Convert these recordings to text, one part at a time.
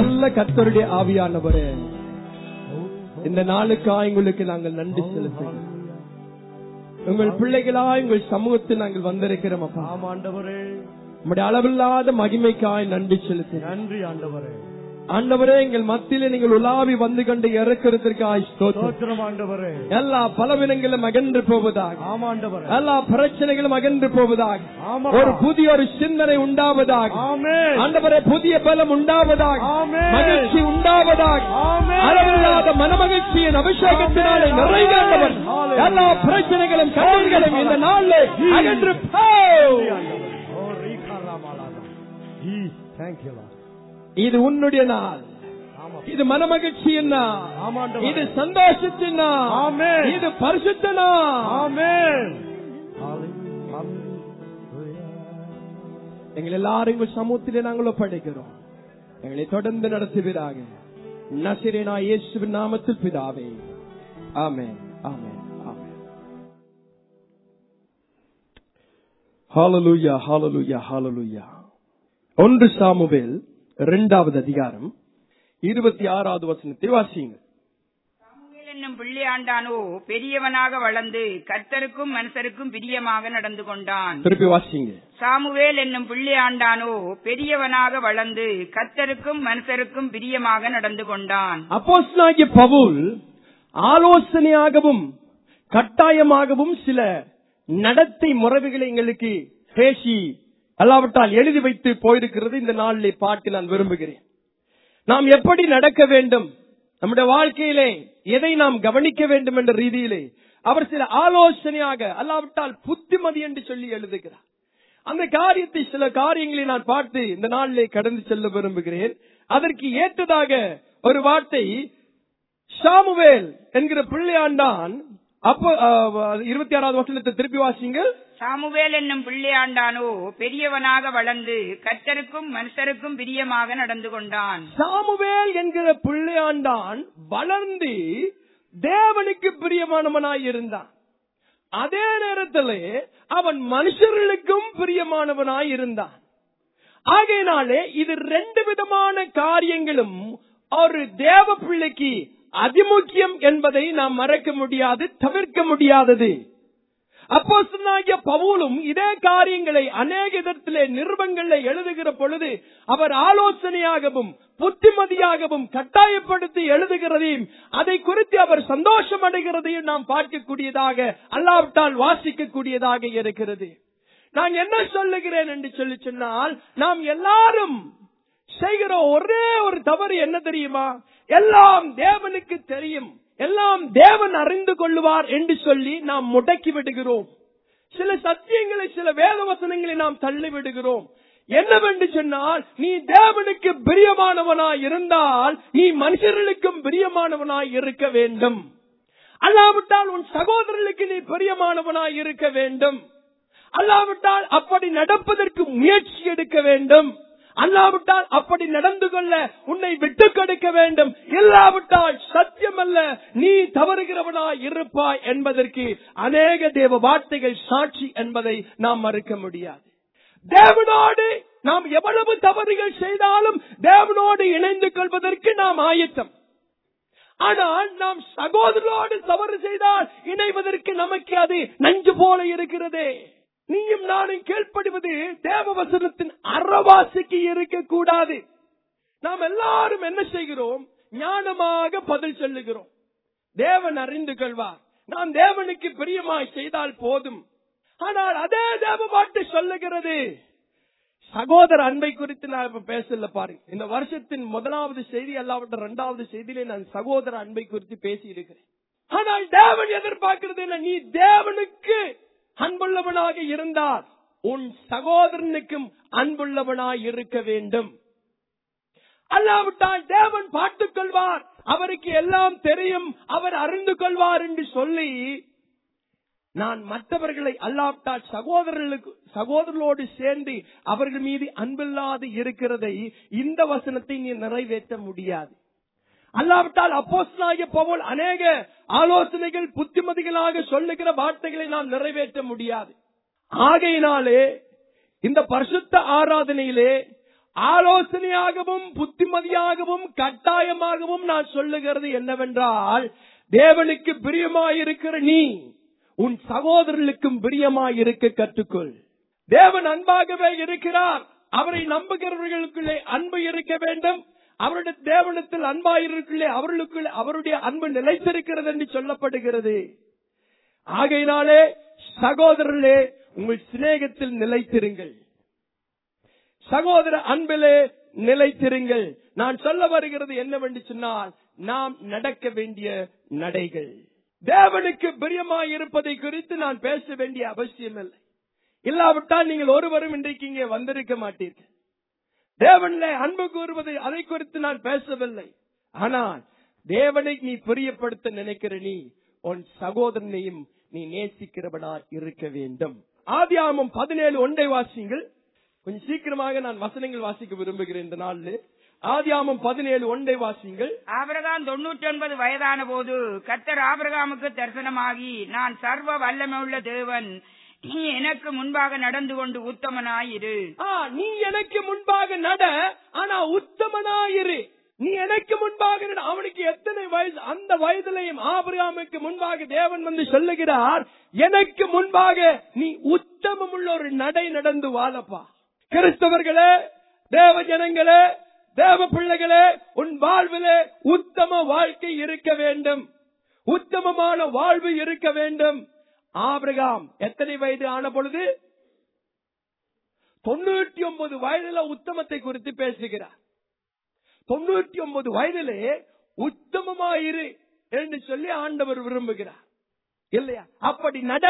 நல்ல கர்த்தருடைய ஆவியானவரே இந்த நாளுக்காய் உங்களுக்கு நாங்கள் நன்றி செலுத்துகிறோம் உங்கள் பிள்ளைகளாய் உங்கள் சமூகத்தில் நாங்கள் வந்திருக்கிறோம் அப்பா ஆம் ஆண்டவரே உங்களுடைய அளவில்லாத மகிமைக்காய் நன்றி செலுத்துகிறோம் நன்றி ஆண்டவரே ஆண்டவரே எங்கள் மத்தியில நீங்கள் உலாவி வந்து கொண்டு இறக்கிறதுக்காய் ஸ்தோத்திரம் ஸ்தோத்திரம் ஆண்டவரே எல்லா பலவீனங்களும் அகன்று போவதாக ஆம் ஆண்டவரே எல்லா பிரச்சனைகளும் அகன்று போவதாக ஆமா ஒரு புதிய ஒரு சிந்தனை உண்டாவதாக ஆமென் ஆண்டவரே புதிய பலம் உண்டாவதாக ஆமென். மகிழ்ச்சி உண்டாவதாக ஆமென். அளவில்லாத மனமகிழ்ச்சியின் அபிஷேகத்தினாலே ஆமென். நிறைந்தவர் ஆமென். எல்லா பிரச்சனைகளும் கண்ணீர்களும் இந்த நாளில் அகன்று போ. நன்றி ஆண்டவரே. ஓ ரீகாராமாலாதா. ஈ, thank you, Lord. இது உன்னுடைய நாள் ஆமா. இது மனமகிழ்ச்சியின் நாள் ஆமா ஆண்டவரே. இது சந்தோஷத்தின் நாள் ஆமென். இது பரிசுத்த நாள் ஆமென். Hallelujah. எங்கள் எல்லாரும் உங்கள் சமூகத்திலே நாங்கள் ஒப்படைக்கிறோம் எங்களை தொடர்ந்து நடத்துவீராக நசிரேனா இயேசுவின் நாமத்தில் பிதாவே ஆமென் ஆமென் ஆமென் ஹalleluya ஹalleluya ஹalleluya ஒன்று சாமுவேல் இரண்டாவது அதிகாரம் இருபத்தி ஆறாவது வசனத்தை வாசியுங்கள் சாமுவேல் என்னும் பிள்ளையாண்டானோ பெரியவனாக வளர்ந்து கர்த்தருக்கும் மனுஷருக்கும் பிரியமாக நடந்து கொண்டான் திருப்பி வாசிங்க சாமுவேல் என்னும் பிள்ளையாண்டானோ பெரியவனாக வளர்ந்து கர்த்தருக்கும் மனுஷருக்கும் பிரியமாக நடந்து கொண்டான் அப்போஸ்தலனாகிய பவுல் ஆலோசனையாகவும் கட்டாயமாகவும் சில நடத்தை முறைகளை எங்களுக்கு பேசி அல்லாவிட்டால் எழுதி வைத்து போயிருக்கிறது இந்த நாளிலே பார்க்க நான் விரும்புகிறேன் நாம் எப்படி நடக்க வேண்டும் நம்முடைய வாழ்க்கையிலே எதை நாம் கவனிக்க வேண்டும் என்ற ரீதியிலே அவர் சில ஆலோசனையாக அல்லாவிட்டால் புத்திமதி என்று சொல்லி எழுதுகிறார் அந்த காரியத்தை சில காரியங்களை நான் பார்த்து இந்த நாளிலே கடந்து செல்ல விரும்புகிறேன் அதற்கு ஏற்றதாக ஒரு வார்த்தை சாமுவேல் என்கிற பிள்ளையாண்டான் அப்போ இருபத்தி ஆறாவது வசனத்தை திருப்பி வாசிங்கள் சாமுவேல் என்னும் பிள்ளையாண்டானோ பெரியவனாக வளர்ந்து கர்த்தருக்கும் மனுஷருக்கும் பிரியமாக நடந்து கொண்டான் சாமுவேல் என்கிற பிள்ளையாண்டான் வளர்ந்து தேவனுக்கு பிரியமானவனாய் இருந்தான் அதே நேரத்திலே அவன் மனுஷர்களுக்கும் பிரியமானவனாய் இருந்தான் ஆகையினாலே இது ரெண்டு விதமான காரியங்களும் ஒரு தேவ பிள்ளைக்கு அதிமுக்கியம் என்பதை நாம் மறக்க முடியாது தவிர்க்க முடியாதது அப்போ பவுலும் இதே காரியங்களை அநேக விதத்திலே நிருபங்களிலே எழுதுகிற பொழுது அவர் ஆலோசனையாகவும் புத்திமதியாகவும் கட்டாயப்படுத்தி எழுதுகிறதையும் அதை குறித்து அவர் சந்தோஷம் அடைகிறதையும் நாம் பார்க்கக்கூடியதாக அல்லாவிட்டால் வாசிக்கக்கூடியதாக இருக்கிறது நான் என்ன சொல்லுகிறேன் என்று சொல்லி சொன்னால் நாம் எல்லாரும் செய்கிற ஒரே ஒரு தவறு என்ன தெரியுமா எல்லாம் தேவனுக்கு தெரியும் எல்லாம் தேவன் அறிந்து கொள்ளுவார் என்று சொல்லி நாம் முடக்கி விடுகிறோம் சில சத்தியங்களை சில வேத வசனங்களை நாம் தள்ளி விடுகிறோம் என்னவென்று சொன்னால் நீ தேவனுக்கு பிரியமானவனாய் இருந்தால் நீ மனுஷர்களுக்கும் பிரியமானவனாய் இருக்க வேண்டும் அல்லாவிட்டால் உன் சகோதரர்களுக்கு நீ பிரியமானவனாய் இருக்க வேண்டும் அல்லாவிட்டால் அப்படி நடப்பதற்கு முயற்சி எடுக்க வேண்டும் அல்லாவிட்டால் அப்படி நடந்து கொள்ள உன்னை விட்டு கொடுக்க வேண்டும் இல்லாவிட்டால் சத்தியம் அல்ல நீ தவறுகிறவனாய் இருப்பாய் என்பதற்கு அநேக தேவ வார்த்தைகள் சாட்சி என்பதை நாம் மறுக்க முடியாது தேவனோடு நாம் எவ்வளவு தவறுகள் செய்தாலும் தேவனோடு இணைந்து கொள்வதற்கு நாம் ஆயத்தம் ஆனால் நாம் சகோதரோடு தவறு செய்தால் இணைவதற்கு நமக்கு அது நஞ்சு போல இருக்கிறதே நீயும் நானும் கேள்படுவது தேவ வசனத்தின் அறவாசிக்கு இருக்கக்கூடாது நாம் எல்லாரும் என்ன செய்கிறோம் ஞானமாக பதில் சொல்லுகிறோம் தேவன் அறிந்து கொள்வார் நாம் தேவனுக்கு பிரியமாய் செய்தால் போதும் ஆனால் அதே தேவ பாட்டு சொல்லுகிறது சகோதர அன்பை குறித்து நான் இப்ப பேசல பாருங்க இந்த வருஷத்தின் முதலாவது செய்தி அல்லாவிட்ட இரண்டாவது செய்தியிலே நான் சகோதர அன்பை குறித்து பேசி இருக்கிறேன் ஆனால் தேவன் எதிர்பார்க்கிறது என்ன நீ தேவனுக்கு அன்புள்ளவனாக இருந்தால் உன் சகோதரனுக்கும் அன்புள்ளவனாய் இருக்க வேண்டும் அல்லாவிட்டால் தேவன் பார்த்துக் கொள்வார் அவருக்கு எல்லாம் தெரியும் அவர் அறிந்து கொள்வார் என்று சொல்லி நான் மற்றவர்களை அல்லாவிட்டால் சகோதரர்களுக்கு சகோதரர்களோடு சேர்ந்து அவர்கள் மீது அன்பில்லாது இருக்கிறதை இந்த வசனத்தை நீ நிறைவேற்ற முடியாது அல்லாவிட்டால் அப்போஸ்தலனாகிய பவுல் அநேக ஆலோசனைகள் புத்திமதிகளாக சொல்லுகிற வார்த்தைகளை நாம் நிறைவேற்ற முடியாது ஆகையினாலே இந்த பரிசுத்த ஆராதனையிலே ஆலோசனையாகவும் புத்திமதியாகவும் கட்டாயமாகவும் நான் சொல்லுகிறது என்னவென்றால் தேவனுக்கு பிரியமாயிருக்கிற நீ உன் சகோதரர்களுக்கும் பிரியமாயிருக்க கற்றுக்கொள் தேவன் அன்பாகவே இருக்கிறார் அவரை நம்புகிறவர்களுக்குள்ளே அன்பு இருக்க வேண்டும் அவருடைய தேவனத்தில் அன்பாயிருக்குள்ளே அவர்களுக்குள்ளே அவருடைய அன்பு நிலைத்திருக்கிறது என்று சொல்லப்படுகிறது ஆகையினாலே சகோதரர்களே உங்கள் சிநேகத்தில் நிலைத்திருங்கள் சகோதர அன்பிலே நிலைத்திருங்கள் நான் சொல்ல வருகிறது என்னவென்று சொன்னால் நாம் நடக்க வேண்டிய நடைகள் தேவனுக்கு பிரியமாய் இருப்பதை குறித்து நான் பேச வேண்டிய அவசியம் இல்லை இல்லாவிட்டால் நீங்கள் ஒருவரும் இன்றைக்கு இங்கே வந்திருக்க மாட்டீர்கள் தேவனிலே அன்பு கூறுவது அதை குறித்து நான் பேசவில்லை ஆனால் தேவனை நீ பிரியப்படுத்த நினைக்கிற நீ உன் சகோதரனையும் நீ நேசிக்கிறவனா இருக்க வேண்டும் ஆதியாமம் பதினேழு ஒன்றை வாசிங்கள் கொஞ்சம் சீக்கிரமாக நான் வசனங்கள் வாசிக்க விரும்புகிறேன் இந்த நாளில் ஆதியாமம் பதினேழு ஒன்றை வாசிங்கள் ஆபிரகாம் தொண்ணூற்றி ஒன்பது வயதான போது கர்த்தர் ஆபிரகாமுக்கு தரிசனமாகி நான் சர்வ வல்லமையுள்ள தேவன் நீ எனக்கு முன்பாக நடந்து கொண்டு உத்தமனாயிரு ஆ, நீ எனக்கு முன்பாக நட ஆனா உத்தமனாயிரு நீ எனக்கு முன்பாக நட அவனுக்கு எத்தனை வயசு அந்த வயதிலையும் ஆபிரகாமுக்கு முன்பாக தேவன் வந்து சொல்லுகிறார் எனக்கு முன்பாக நீ உத்தமம் உள்ள ஒரு நடை நடந்து வாழப்பா கிறிஸ்தவர்களே தேவ ஜனங்களே தேவ பிள்ளைகளே உன் வாழ்விலே உத்தம வாழ்க்கை இருக்க வேண்டும் உத்தமமான வாழ்வு இருக்க வேண்டும் ஆபிரகாம் எத்தனை வயது ஆன பொழுது தொண்ணூற்றி ஒன்பது வயதுல உத்தமத்தை குறித்து பேசுகிறார் தொண்ணூற்றி ஒன்பது வயதிலே உத்தமமாயிரு என்று சொல்லி ஆண்டவர் விரும்புகிறார் இல்லையா அப்படி நட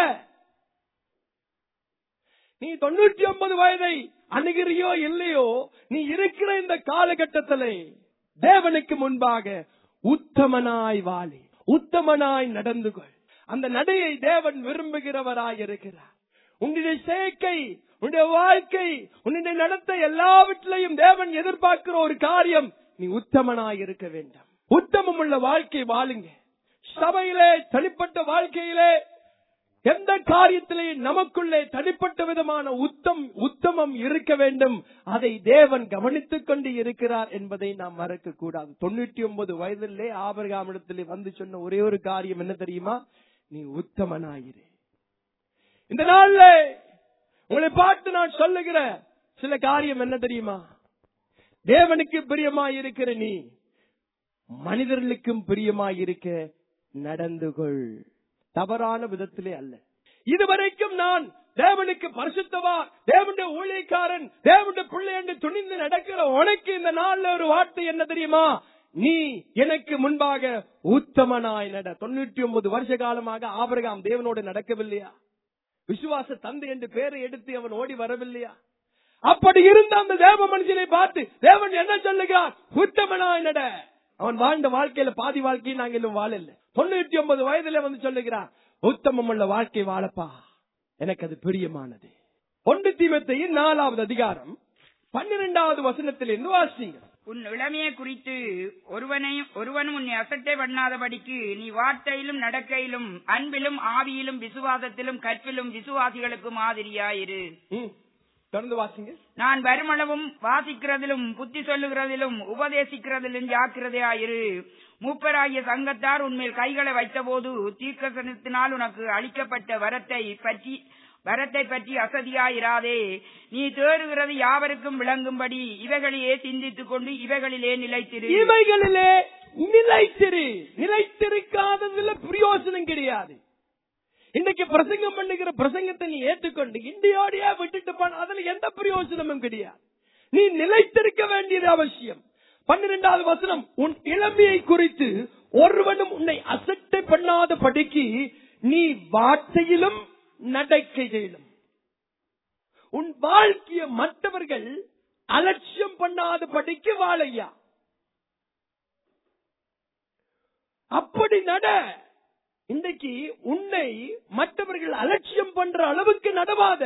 நீ தொண்ணூற்றி ஒன்பது வயதை அணுகிறியோ இல்லையோ நீ இருக்கிற இந்த காலகட்டத்திலே தேவனுக்கு முன்பாக உத்தமனாய் வாழி உத்தமனாய் நடந்து கொள் அந்த நடையை தேவன் விரும்புகிறவராய் இருக்கிறார் உன்னுடைய சேர்க்கை உன்னுடைய வாழ்க்கை உன்னுடைய நடத்தை எல்லாவற்றிலையும் தேவன் எதிர்பார்க்கிற ஒரு காரியம் நீ உத்தமனாய் இருக்க வேண்டும் உத்தமம் உள்ள வாழ்க்கை வாழுங்க சபையிலே தனிப்பட்ட வாழ்க்கையிலே எந்த காரியத்திலே நமக்குள்ளே தனிப்பட்ட விதமான உத்தம் உத்தமம் இருக்க வேண்டும் அதை தேவன் கவனித்துக் கொண்டு இருக்கிறார் என்பதை நாம் மறக்க கூடாது தொண்ணூற்றி ஒன்பது வயதிலே ஆபரகாமிடத்திலே வந்து சொன்ன ஒரே ஒரு காரியம் என்ன தெரியுமா நீ உத்தமனாயிரு இந்த நாள்ல உங்களை பார்த்து நான் சொல்லுகிற சில காரியம் என்ன தெரியுமா தேவனுக்கு பிரியமாயிருக்கிற நீ மனிதர்களுக்கும் பிரியமாயிருக்க நடந்து கொள் தவறான விதத்திலே அல்ல இதுவரைக்கும் நான் தேவனுக்கு பரிசுத்தவா தேவனுடைய ஊழியக்காரன் தேவனுடைய பிள்ளை என்று துணிந்து நடக்கிற உனக்கு இந்த நாள்ல ஒரு வார்த்தை என்ன தெரியுமா நீ எனக்கு முன்பாக உத்தமனாய் நட தொண்ணூற்றி ஒன்பது வருஷ காலமாக ஆபரகாம் தேவனோடு நடக்கவில்லையா விசுவாச தந்தை என்று பேரை எடுத்து அவன் ஓடி வரவில்லையா அப்படி இருந்த அந்த தேவ மனுஷனை பார்த்து தேவன் என்ன சொல்லுகிறார் உத்தமனாய் நட அவன் வாழ்ந்த வாழ்க்கையில பாதி வாழ்க்கையை நாங்க இன்னும் வாழல தொண்ணூற்றி ஒன்பது வயதுல வந்து சொல்லுகிறான் உத்தமம் உள்ள வாழ்க்கை வாழப்பா எனக்கு அது பிரியமானது ஒன்று தீமத்தையின் நாலாவது அதிகாரம் பன்னிரெண்டாவது வசனத்தில் இருந்து வாசிங்க உன் இளமையை குறித்து ஒருவனையும் ஒருவனும் உன்னை அசட்டை பண்ணாதபடிக்கு நீ வார்த்தையிலும் நடக்கையிலும் அன்பிலும் ஆவியிலும் விசுவாசத்திலும் கற்பிலும் விசுவாசிகளுக்கு மாதிரியாயிரு ம், தொடர்ந்து வாசிங்க நான் வருமளவும் வாசிக்கிறதிலும் புத்தி சொல்லுகிறதிலும் உபதேசிக்கிறதிலும் ஜாக்கிரதையாயிரு மூப்பராகிய சங்கத்தார் உன்மேல் கைகளை வைத்தபோது தீர்க்கசனத்தினால் உனக்கு அளிக்கப்பட்ட வரத்தை பற்றி வரத்தை பற்றி அசதியாயிராதே நீ தேறுகிறது யாவருக்கும் விளங்கும்படி இவைகளையே சிந்தித்துக் கொண்டு இவைகளிலே நிலைத்திரு இவைகளிலே நிலைத்திரு நிலைத்திருக்காததுல பிரயோஜனம் கிடையாது இன்னைக்கு பிரசங்கம் பண்ணுகிற பிரசங்கத்தை நீ ஏற்றுக்கொண்டு இந்தியோடையே விட்டுட்டு போன அதுல எந்த பிரயோஜனமும் கிடையாது நீ நிலைத்திருக்க வேண்டியது அவசியம் பன்னிரெண்டாவது வசனம் உன் இளமையை குறித்து ஒருவனும் உன்னை அசட்டை பண்ணாத படிக்கு நீ வார்த்தையிலும் நடக்கையிலும் உன் வாழ்க்கைய மற்றவர்கள் அலட்சியம் பண்ணாத படிக்கு வாழையா அப்படி நட இன்றைக்கு உன்னை மற்றவர்கள் அலட்சியம் பண்ற அளவுக்கு நடவாத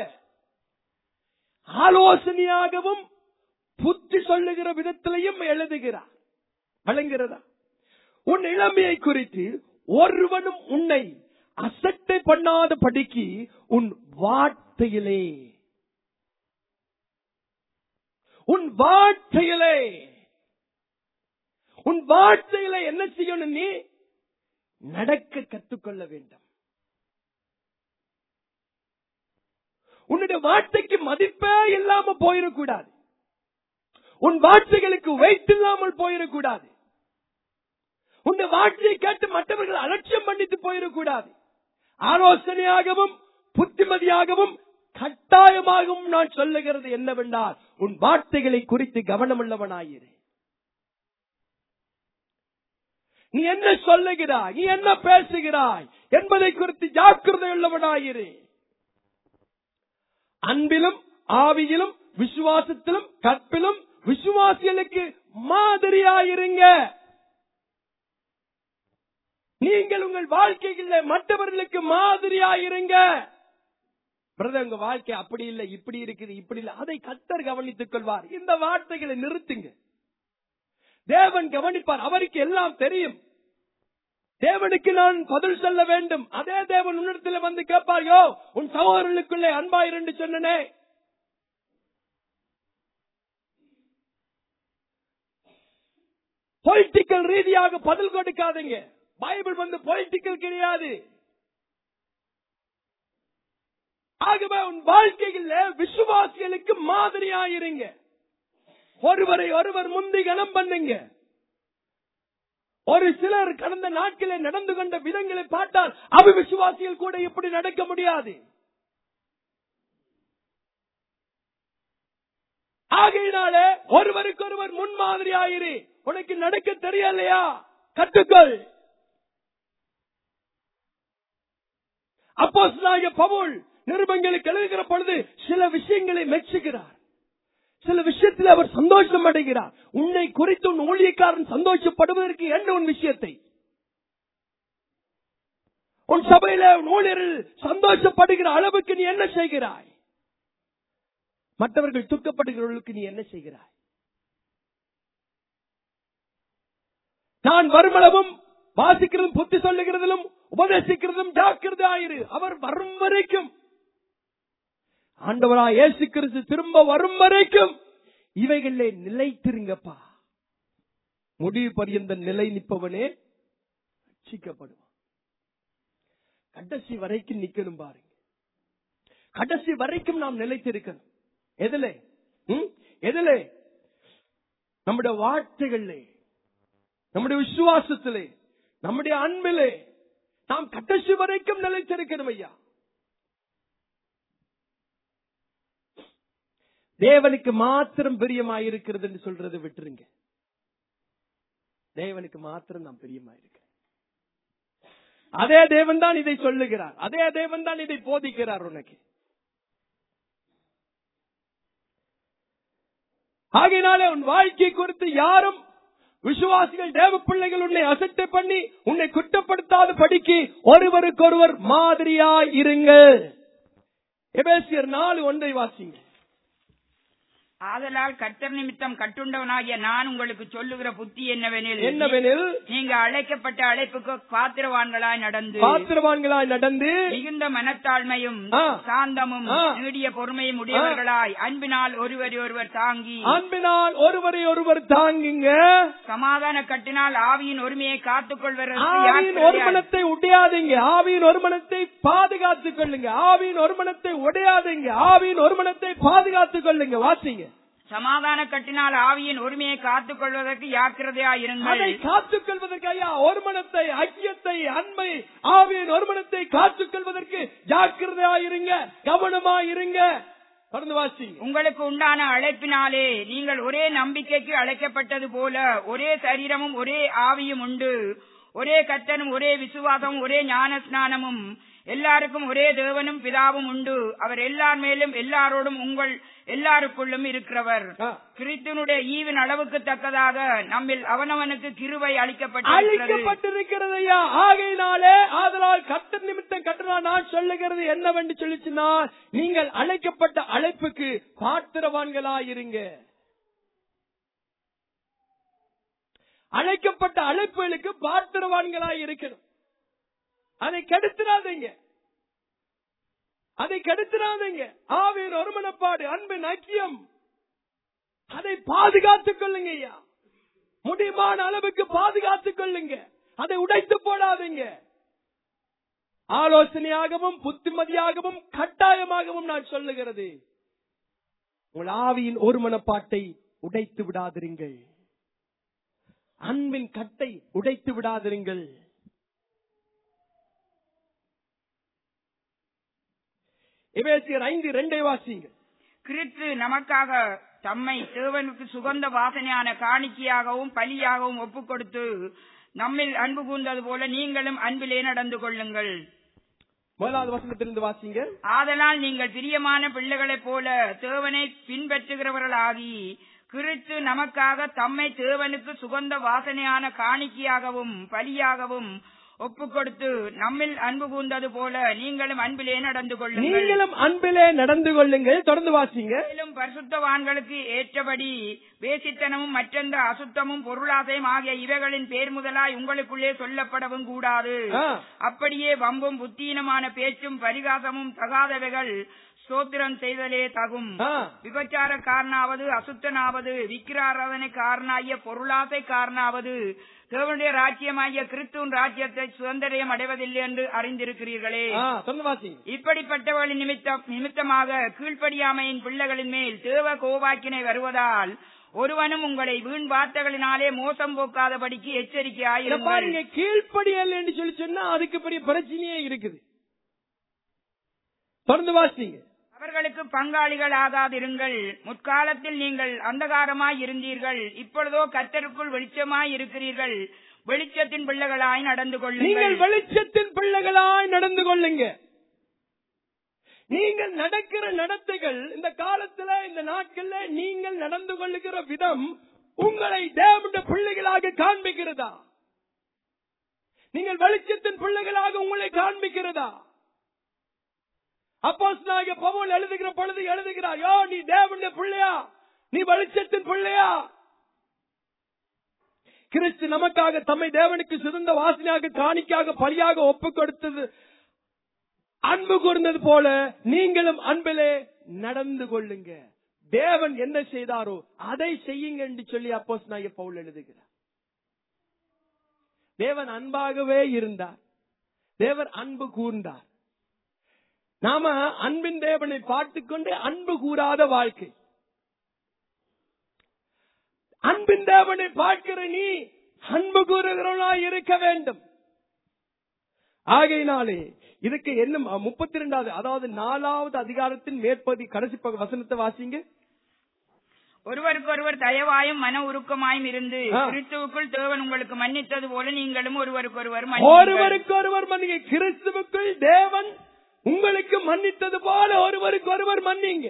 ஆலோசனையாகவும் புத்தி சொல்லுகிற விதத்திலையும் எழுதுகிறார் வழங்குகிறதா உன் இளமையை குறித்து ஒருவனும் உன்னை அசட்டை பண்ணாத படிக்கு உன் வார்த்தையிலே உன் வார்த்தையிலே உன் வார்த்தையில என்ன செய்யணும் நீ நடக்க கற்றுக்கொள்ள வேண்டும் உன்னுடைய வார்த்தைக்கு மதிப்பே இல்லாம போயிடக்கூடாது உன் வார்த்தைகளுக்கு வெயிட் இல்லாமல் போயிடக்கூடாது உன் வார்த்தையை கேட்டு மற்றவர்கள் அலட்சியம் பண்ணிட்டு போயிடக்கூடாது ஆலோசனையாகவும் புத்திமதியாகவும் கட்டாயமாகவும் நான் சொல்லுகிறது என்னவென்றால் உன் வார்த்தைகளை குறித்து கவனமுள்ளவனாயிரு நீ என்ன சொல்லுகிறாய் நீ என்ன பேசுகிறாய் என்பதை குறித்து ஜாக்கிரதை உள்ளவனாயிரு அன்பிலும் ஆவியிலும் விசுவாசத்திலும் கற்பிலும் விசுவாசிகளுக்கு மாதிரியாயிருங்க நீங்கள் உங்கள் வாழ்க்கையில் மற்றவர்களுக்கு மாதிரியாயிருங்க பிரதர் உங்க வாழ்க்கை அப்படி இல்லை இப்படி இருக்குது இப்படி இல்லை அதை கத்தர் கவனித்துக் கொள்வார் இந்த வார்த்தைகளை நிறுத்துங்க தேவன் கவனிப்பார் அவருக்கு எல்லாம் தெரியும் தேவனுக்கு நான் பதில் சொல்ல வேண்டும் அதே தேவன் உன்னிடத்தில் வந்து கேட்பார் யோ உன் சகோதரர்களுக்குள்ளே அன்பாயிருந்து சொன்னனே பொலிட்டிக்கல் ரீதியாக பதில் கொடுக்காதீங்க பைபிள் வந்து பொலிட்டிக்கல் கிடையாது ஆகவே உன் வாழ்க்கையில் விசுவாசிகளுக்கு மாதிரியாயிருங்க ஒருவரை ஒருவர் முந்தி கணம் பண்ணுங்க ஒரு சிலர் கடந்த நாட்களில் நடந்து கொண்ட விதங்களை பார்த்தால் அவ விசுவாசிகள் கூட இப்படி நடக்க முடியாது ஆகையினாலே ஒருவருக்கொருவர் முன்மாதிரி ஆயிரு உனக்கு நடக்க தெரியலையா கற்றுக்கள் அப்போ பவுல் நிருபங்களுக்கு எழுதுகிற பொழுது சில விஷயங்களை மெச்சுகிறார் சில விஷயத்தில் அவர் சந்தோஷம் அடைகிறார் உன்னை குறித்து உன் ஊழியக்காரன் சந்தோஷப்படுவதற்கு என்ன உன் விஷயத்தை உன் சபையில உன் ஊழியர்கள் சந்தோஷப்படுகிற அளவுக்கு நீ என்ன செய்கிறாய் மற்றவர்கள் துக்கப்படுகிறவர்களுக்கு நீ என்ன செய்கிறாய் நான் வருமளவும் வாசிக்கிறதும் புத்தி சொல்லுகிறதிலும் உபதேசிக்கிறதும் ஜாக்கிரதை ஆயிரு அவர் வரும் வரைக்கும் ஆண்டவரா இயேசு கிறிஸ்து திரும்ப வரும் வரைக்கும் இவைகளிலே நிலைத்திருங்கப்பா முடிவு பரியந்த நிலை நிற்பவனே ரட்சிக்கப்படுவான் கடைசி வரைக்கும் நிக்கணும் பாருங்க கடைசி வரைக்கும் நாம் நிலைத்திருக்கணும் எதிலே ம்? எதிலே நம்முடைய வார்த்தைகளிலே நம்முடைய விசுவாசத்திலே நம்முடைய அன்பிலே நாம் கடைசி வரைக்கும் நிலைத்திருக்கணும் ஐயா தேவனுக்கு மாத்திரம் பிரியமாயிருக்கிறது என்று சொல்றதை விட்டுருங்க தேவனுக்கு மாத்திரம் நாம் பிரியமாயிருக்கிறேன் அதே தேவன் தான் இதை சொல்லுகிறார் அதே தேவன் தான் இதை போதிக்கிறார் உனக்கு ஆகையினாலே உன் வாழ்க்கை குறித்து யாரும் விசுவாசிகள் தேவ பிள்ளைகள் உன்னை அசட்டை பண்ணி உன்னை குற்றப்படுத்தாத படிக்கு ஒருவருக்கொருவர் மாதிரியாய் இருங்கள் எபேசியர் நாலு ஒன்றை வாசிங்க ஆதலால் கர்த்தர் நிமித்தம் கட்டுண்டவனாகிய நான் உங்களுக்கு சொல்லுகிற புத்தி என்னவெனில் என்னவெனில் நீங்க அழைக்கப்பட்ட அழைப்புக்கு பாத்திரவான்களாய் நடந்து பாத்திரவான்களாய் நடந்து மிகுந்த மனத்தாழ்மையும் ஆ. சாந்தமும் ஆ. நீடிய பொறுமையும் உடையவர்களாய் அன்பினால் ஒருவரை ஒருவர் தாங்கி அன்பினால் ஒருவரை ஒருவர் தாங்குங்க சமாதான கட்டினால் ஆவியின் ஒருமையை காத்துக் கொள்வதற்கு ஆவியின் யாக்கிரதையாய் ஒருமனத்தை உடையாதீங்க ஆவியின் ஒருமனத்தை பாதுகாத்துக் கொள்ளுங்க ஆவியின் ஒருமனத்தை உடையாதீங்க ஆவியின் ஒருமனத்தை பாதுகாத்துக் கொள்ளுங்க வாசிங்க சமாதான கட்டினால் ஆவியின் ஒருமையை காத்துக் கொள்வதற்கு யாக்கிரதையாய் இருங்கள் அதை காத்துக் கொள்வதற்கு ஐயா ஒருமனத்தை ஐக்கியத்தை அன்பை ஆவியின் ஒருமனத்தை காத்துக் கொள்வதற்கு ஜாக்கிரதையாயிருங்க கவனமாயிருங்க தொடர்ந்து வாசிங்க உங்களுக்கு உண்டான அழைப்பினாலே நீங்கள் ஒரே நம்பிக்கைக்கு அழைக்கப்பட்டது போல ஒரே சரீரமும் ஒரே ஆவியும் உண்டு ஒரே கத்தனும் ஒரே விசுவாசமும் ஒரே ஞான ஸ்நானமும் எல்லாருக்கும் ஒரே தேவனும் பிதாவும் உண்டு அவர் எல்லார் மேலும் எல்லாரோடும் உங்கள் எல்லாருக்குள்ளும் இருக்கிறவர் ஆ. கிறிஸ்துனுடைய ஈவின் அளவுக்கு தக்கதாக நம்மில் அவனவனுக்கு கிருவை அளிக்கப்பட்டிருக்கிறது அழிக்கப்பட்டிருக்கிறது ஐயா ஆகையினாலே ஆதலால் கட்ட நிமித்தம் கட்டுறா நான் சொல்லுகிறது என்னவென்று சொல்லிச்சுன்னா நீங்கள் அழைக்கப்பட்ட அழைப்புக்கு பாத்திரவான்களாயிருங்க அழைக்கப்பட்ட அழைப்புகளுக்கு பாத்திரவான்களாய் இருக்கணும் அதை கெடுத்துடாதீங்க அதை கெடுத்துடாதீங்க ஆவியின் ஒருமனப்பாடு அன்பின் ஐக்கியம் அதை பாதுகாத்துக் கொள்ளுங்க ஐயா முடியுமான அளவுக்கு பாதுகாத்துக் கொள்ளுங்க அதை உடைத்து போடாதீங்க ஆலோசனையாகவும் புத்திமதியாகவும் கட்டாயமாகவும் நான் சொல்லுகிறது உங்கள் ஆவியின் ஒரு மனப்பாட்டை உடைத்து விடாதிருங்கள் அன்பின் கட்டை உடைத்து விடாதிருங்கள் எபேசியர் ஐந்து இரண்டை வாசிங்க கிறிஸ்து நமக்காக தம்மை தேவனுக்கு சுகந்த வாசனையான காணிக்கையாகவும் பலியாகவும் ஒப்புக் கொடுத்து நம்மில் அன்பு கூர்ந்தது போல நீங்களும் அன்பிலே நடந்து கொள்ளுங்கள் முதலாவது வசனத்திலிருந்து வாசிங்க ஆதலால் நீங்கள் பிரியமான பிள்ளைகளைப் போல தேவனை பின்பற்றுகிறவர்களாகி கிறிஸ்து நமக்காக தம்மை தேவனுக்கு சுகந்த வாசனையான காணிக்கையாகவும் பலியாகவும் ஒப்புக் கொடுத்து நம்மில் அன்பு கூர்ந்தது போல நீங்களும் அன்பிலே நடந்து கொள்ளுங்கள் நீங்களும் அன்பிலே நடந்து கொள்ளுங்கள் தொடர்ந்து வாசிங்க மேலும் பரிசுத்தவான்களுக்கு ஏற்றபடி வேசித்தனமும் மற்றெந்த அசுத்தமும் பொருளாசையும் ஆகிய இவைகளின் பேர் முதலாய் உங்களுக்குள்ளே சொல்லப்படவும் கூடாது ஆ. அப்படியே வம்பும் புத்தீனமான பேச்சும் பரிகாசமும் தகாதவைகள் ஸ்தோத்திரம் செய்தலே தகும் ஆ. விபச்சார காரணாவது அசுத்தனாவது விக்கிராராதனை காரணாகிய பொருளாசை காரணாவது தேவனுடைய ராஜ்யமாகிய கிறிஸ்துவின் ராஜ்யத்தை சுதந்திரம் அடைவதில்லை என்று அறிந்திருக்கிறீர்களே ஆ, தொடர்ந்து வாசிங்க இப்படிப்பட்டவர்களின் நிமித்தம் நிமித்தமாக கீழ்ப்படியாமையின் பிள்ளைகளின் மேல் தேவ கோபாக்கினை வருவதால் ஒருவனும் உங்களை வீண் வார்த்தைகளினாலே மோசம் போக்காதபடிக்கு இத எச்சரிக்கையாயிருங்கள் பாருங்க கீழ்ப்படியல் என்று சொல்லி சொன்னா அதுக்கு பெரிய பிரச்சனையே இருக்குது தொடர்ந்து வாசிங்க அவர்களுக்கு பங்காளிகள் ஆகாதிருங்கள் முற்காலத்தில் நீங்கள் அந்தகாரமாய் இருந்தீர்கள் இப்பொழுதோ கத்தருக்குள் வெளிச்சமாய் இருக்கிறீர்கள் வெளிச்சத்தின் பிள்ளைகளாய் நடந்து நீங்கள் கொள்ளுங்கள் வெளிச்சத்தின் பிள்ளைகளாய் நடந்து கொள்ளுங்க நீங்கள் நடக்கிற நடத்தைகள் இந்த காலத்துல இந்த நாட்கள்ல நீங்கள் நடந்து கொள்ளுகிற விதம் உங்களை தேவனுடைய பிள்ளைகளாக காண்பிக்கிறதா நீங்கள் வெளிச்சத்தின் பிள்ளைகளாக உங்களை காண்பிக்கிறதா அப்போஸ்தலனாகிய பவுல் எழுதுகிற பொழுது எழுதுகிறார் யோ நீ தேவனுடைய பிள்ளையா நீ வெளிச்சத்தின் பிள்ளையா கிறிஸ்து நமக்காக தம்மை தேவனுக்கு சிறந்த வாசனையாக காணிக்காக பலியாக ஒப்புக் கொடுத்தது அன்பு கூர்ந்தது போல நீங்களும் அன்பிலே நடந்து கொள்ளுங்க தேவன் என்ன செய்தாரோ அதை செய்யுங்க என்று சொல்லி அப்போஸ் பவுல் எழுதுகிறார் தேவன் அன்பாகவே இருந்தார் தேவன் அன்பு கூர்ந்தார் நாம அன்பின் தேவனை பார்த்துக்கொண்டு அன்பு கூறாத வாழ்க்கை அன்பின் தேவனை பார்க்கிற நீ அன்பு கூறுகிறவனாய் இருக்க வேண்டும் ஆகையினாலே இதுக்கு என்ன முப்பத்தி ரெண்டாவது அதாவது நாலாவது அதிகாரத்தின் மேற்பதி கடைசி பக்க வசனத்தை வாசிங்க ஒருவருக்கொருவர் தயவாயும் மன உருக்கமாயும் இருந்து ஆ. கிறிஸ்துவுக்குள் தேவன் உங்களுக்கு மன்னித்தது போல நீங்களும் ஒருவருக்கொருவர் மன்னியுங்கள். ஒருவருக்கு ஒருவர் மன்னிங்க கிறிஸ்துவுக்குள் தேவன் உங்களுக்கு மன்னித்தது போல ஒருவருக்கு ஒருவர் மன்னிங்க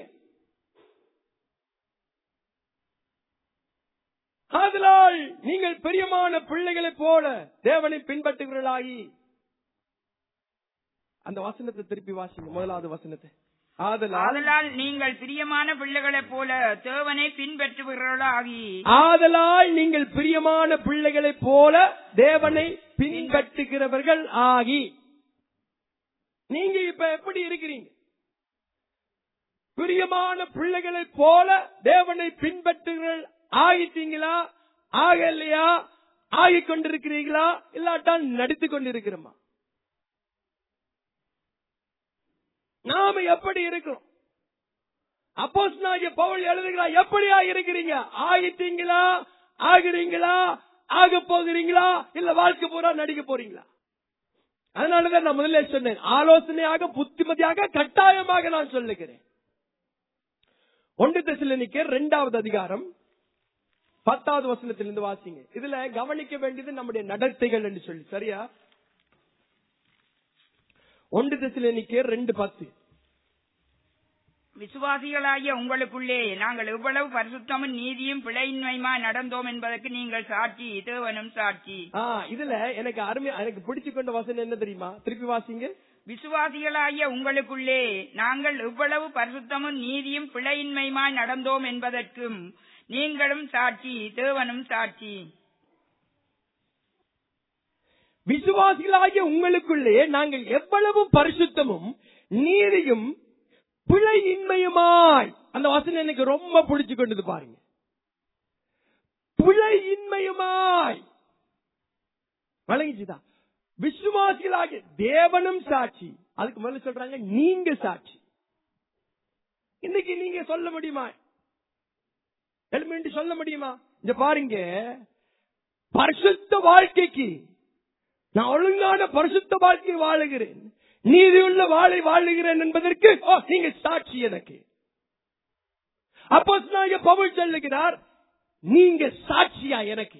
ஆதலால் நீங்கள் பிரியமான பிள்ளைகளைப் போல தேவனை பின்பற்றுகிறீர்களாகி அந்த வசனத்தை திருப்பி வாசிங்க முதலாவது வசனத்தை ஆதலால் ஆதலால் நீங்கள் பிரியமான பிள்ளைகளைப் போல தேவனை பின்பற்றுகிறவர்களாகி ஆதலால் நீங்கள் பிரியமான பிள்ளைகளைப் போல தேவனை பின்பற்றுகிறவர்கள் ஆகி நீங்க இப்ப எப்படி இருக்கிறீங்க பிரியமான பிள்ளைகளைப் போல தேவனை பின்பற்றுகிறீர்கள் ஆகிட்டீங்களா ஆகலையா ஆகிக் கொண்டிருக்கிறீர்களா இல்லாட்டால் நடித்துக் கொண்டிருக்கிறோமா நாம எப்படி இருக்கிறோம் அப்போஸ் பவுல் எழுதுகிறார் எப்படியா இருக்கிறீங்க ஆகிட்டீங்களா ஆகுறீங்களா ஆக போகிறீங்களா இல்ல வாழ்க்கை பூரா நடிக்க போறீங்களா அதனாலதான் நான் முதல்ல சொன்னேன் ஆலோசனையாக புத்திமதியாக கட்டாயமாக நான் சொல்லுகிறேன் ஒன்று தெசலோனிக்கே இரண்டாவது அதிகாரம் பத்தாவது வசனத்திலிருந்து வாசிங்க இதுல கவனிக்க வேண்டியது நம்முடைய நடத்தைகள் என்று சொல்லி சரியா ஒன்று தெசலோனிக்கே ரெண்டு பத்து விசுவாசிகளாகிய உங்களுக்குள்ளே நாங்கள் எவ்வளவு பரிசுத்தமும் நீதியும் பிழையின்மையுமா நடந்தோம் என்பதற்கு நீங்கள் சாட்சி தேவனும் சாட்சி ஆ, இதுல எனக்கு அருமை எனக்கு பிடிச்சு கொண்ட வசனம் என்ன தெரியுமா திருப்பி வாசிங்க விசுவாசிகளாகிய உங்களுக்குள்ளே நாங்கள் எவ்வளவு பரிசுத்தமும் நீதியும் பிழையின்மையுமாய் நடந்தோம் என்பதற்கும் நீங்களும் சாட்சி தேவனும் சாட்சி விசுவாசிகளாகிய உங்களுக்குள்ளே நாங்கள் எவ்வளவு பரிசுத்தமும் நீதியும் பிழையின்மையுமாய் அந்த வசனம் எனக்கு ரொம்ப பிடிச்சு கொண்டது பாருங்க பிழையின்மையுமாய் வழங்கிச்சுதான் விசுவாசிகளாகிய தேவனும் சாட்சி அதுக்கு முதல்ல சொல்றாங்க நீங்க சாட்சி இன்னைக்கு நீங்க சொல்ல முடியுமா எலிமெண்ட் சொல்ல முடியுமா இங்க பாருங்க பரிசுத்த வாழ்க்கைக்கு நான் ஒழுங்கான பரிசுத்த வாழ்க்கை வாழுகிறேன் நீதியுள்ள வாழை வாழுகிறேன் என்பதற்கு ஓ, நீங்க சாட்சி எனக்கு அப்போ பவுல் சொல்லுகிறார் நீங்க சாட்சியா எனக்கு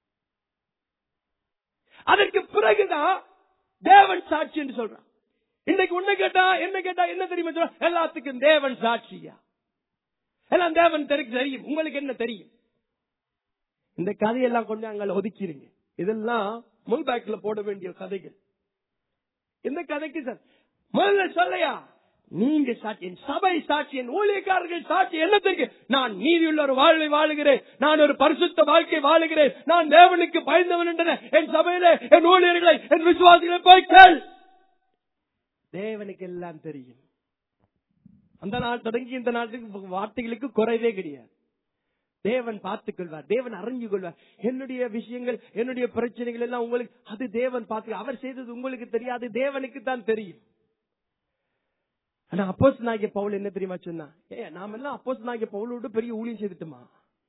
அதற்கு பிறகுதான் தேவன் சாட்சி என்று சொல்றான் இன்னைக்கு உன்னை கேட்டா என்ன கேட்டா என்ன தெரியுமா சொல்ற எல்லாத்துக்கும் தேவன் சாட்சியா எல்லாம் தேவன் தெருக்கு தெரியும் உங்களுக்கு என்ன தெரியும் இந்த கதையெல்லாம் கொண்டு அங்க ஒதுக்கிடுங்க இதெல்லாம் முன் பேக்ல போட வேண்டிய கதைகள் இந்த கதைக்கு சார் முதல்ல சொல்லையா நீங்க சாட்சி என் சபை சாட்சி என் ஊழியக்காரர்கள் சாட்சி என்ன தெரியும் நான் நீதியுள்ள ஒரு வாழ்வை வாழுகிறேன் நான் ஒரு பரிசுத்த வாழ்க்கை வாழுகிறேன் நான் தேவனுக்கு பயந்தவன் என்ற என் சபையில என் ஊழியர்களை என் விசுவாசிகளை போய் கேள் தேவனுக்கு எல்லாம் தெரியும் அந்த நாள் தொடங்கி இந்த நாட்டுக்கு வார்த்தைகளுக்கு குறைவே கிடையாது தேவன் பார்த்துக் கொள்வார் தேவன் அறிஞ்சு கொள்வார் என்னுடைய விஷயங்கள் என்னுடைய பிரச்சனைகள் எல்லாம் உங்களுக்கு அது தேவன் பார்த்து அவர் செய்தது உங்களுக்கு தெரியாது தேவனுக்கு தான் தெரியும் ஆனா அப்போஸ் நாகிய பவுல் என்ன தெரியுமா சொன்னா ஏ நாம எல்லாம் அப்போஸ் நாகிய பவுலோடு பெரிய ஊழியம் செய்துட்டுமா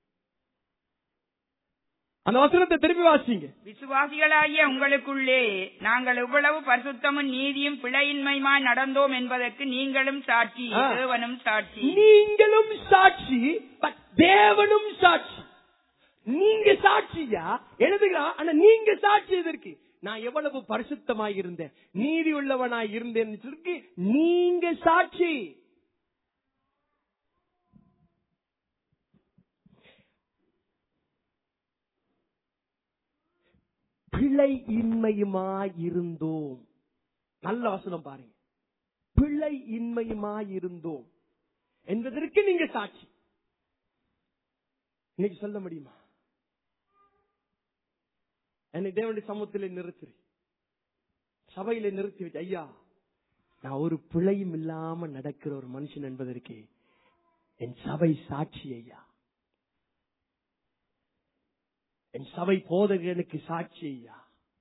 அந்த வசனத்தை திருப்பி வாசிங்க விசுவாசிகளாகிய உங்களுக்குள்ளே நாங்கள் இவ்வளவு பரிசுத்தமும் நீதியும் பிழையின்மையுமாய் நடந்தோம் என்பதற்கு நீங்களும் சாட்சி ஆ. தேவனும் சாட்சி நீங்களும் சாட்சி but தேவனும் சாட்சி நீங்க சாட்சியா எழுதுகிறான் ஆனா நீங்க சாட்சி எதற்கு நான் எவ்வளவு பரிசுத்தமாய் இருந்தேன் நீதி உள்ளவனாய் இருந்தேன் சொல்லி நீங்க சாட்சி பிழை இன்மையுமாய் இருந்தோம் நல்ல வசனம் பாருங்க பிழை இன்மையுமாய் இருந்தோம் என்பதற்கு நீங்க சாட்சி இன்னைக்கு சொல்ல முடியுமா என்னை தேவனுடைய சமூகத்தில் நிறுத்துறேன் சபையில நிறுத்தி வச்சு ஐயா நான் ஒரு பிழையும் இல்லாம நடக்கிற ஒரு மனுஷன் என்பதற்கு என் சபை சாட்சி ஐயா என் சபை போதகனுக்கு சாட்சி ஐயா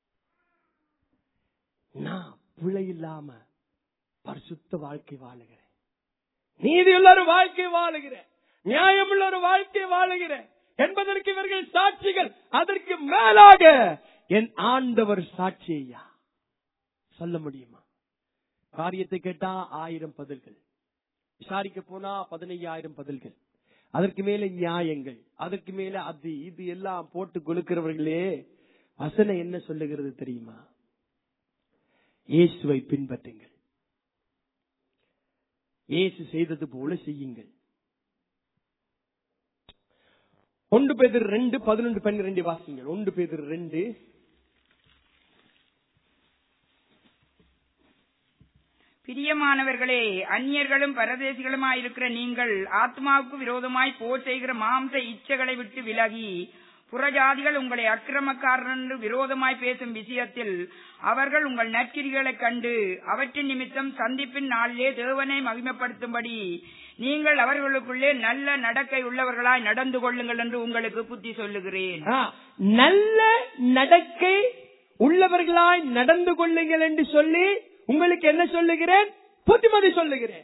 நான் பிழை இல்லாம பரிசுத்த வாழ்க்கை வாழுகிறேன் நீதியுள்ள ஒரு வாழ்க்கை வாழுகிறேன் நியாயமுள்ள ஒரு வாழ்க்கை வாழுகிறேன் என்பதற்கு இவர்கள் சாட்சிகள் அதற்கு மேலாக என் ஆண்டவர் சாட்சி ஐயா சொல்ல முடியுமா காரியத்தை கேட்டா ஆயிரம் பதில்கள் விசாரிக்க போனா பதினையாயிரம் பதில்கள் அதற்கு மேல நியாயங்கள் அதற்கு மேல அது இது எல்லாம் போட்டு கொடுக்கிறவர்களே வசனம் என்ன சொல்லுகிறது தெரியுமா இயேசுவை பின்பற்றுங்கள் இயேசு செய்தது போல செய்யுங்கள் ஒன்று பேதர் ரெண்டு பதினொன்று பன்னிரண்டு வாசிங்கள் ஒன்று பேதர் ரெண்டு பிரியமானவர்களே அந்நியர்களும் பரதேசிகளுமாயிருக்கிற நீங்கள் ஆத்மாவுக்கு விரோதமாய் போர் செய்கிற மாம்ச இச்சைகளை விட்டு விலகி புறஜாதிகள் உங்களை அக்கிரமக்காரர் என்று விரோதமாய் பேசும் விஷயத்தில் அவர்கள் உங்கள் நற்கிரிகளைக் கண்டு அவற்றின் நிமித்தம் சந்திப்பின் நாளிலே தேவனை மகிமைப்படுத்தும்படி நீங்கள் அவர்களுக்குள்ளே நல்ல நடக்கை உள்ளவர்களாய் நடந்து கொள்ளுங்கள் என்று உங்களுக்கு புத்தி சொல்லுகிறேன் ஆ, நல்ல நடக்கை உள்ளவர்களாய் நடந்து கொள்ளுங்கள் என்று சொல்லி உங்களுக்கு என்ன சொல்லுகிறேன் புத்திமதி சொல்லுகிறேன்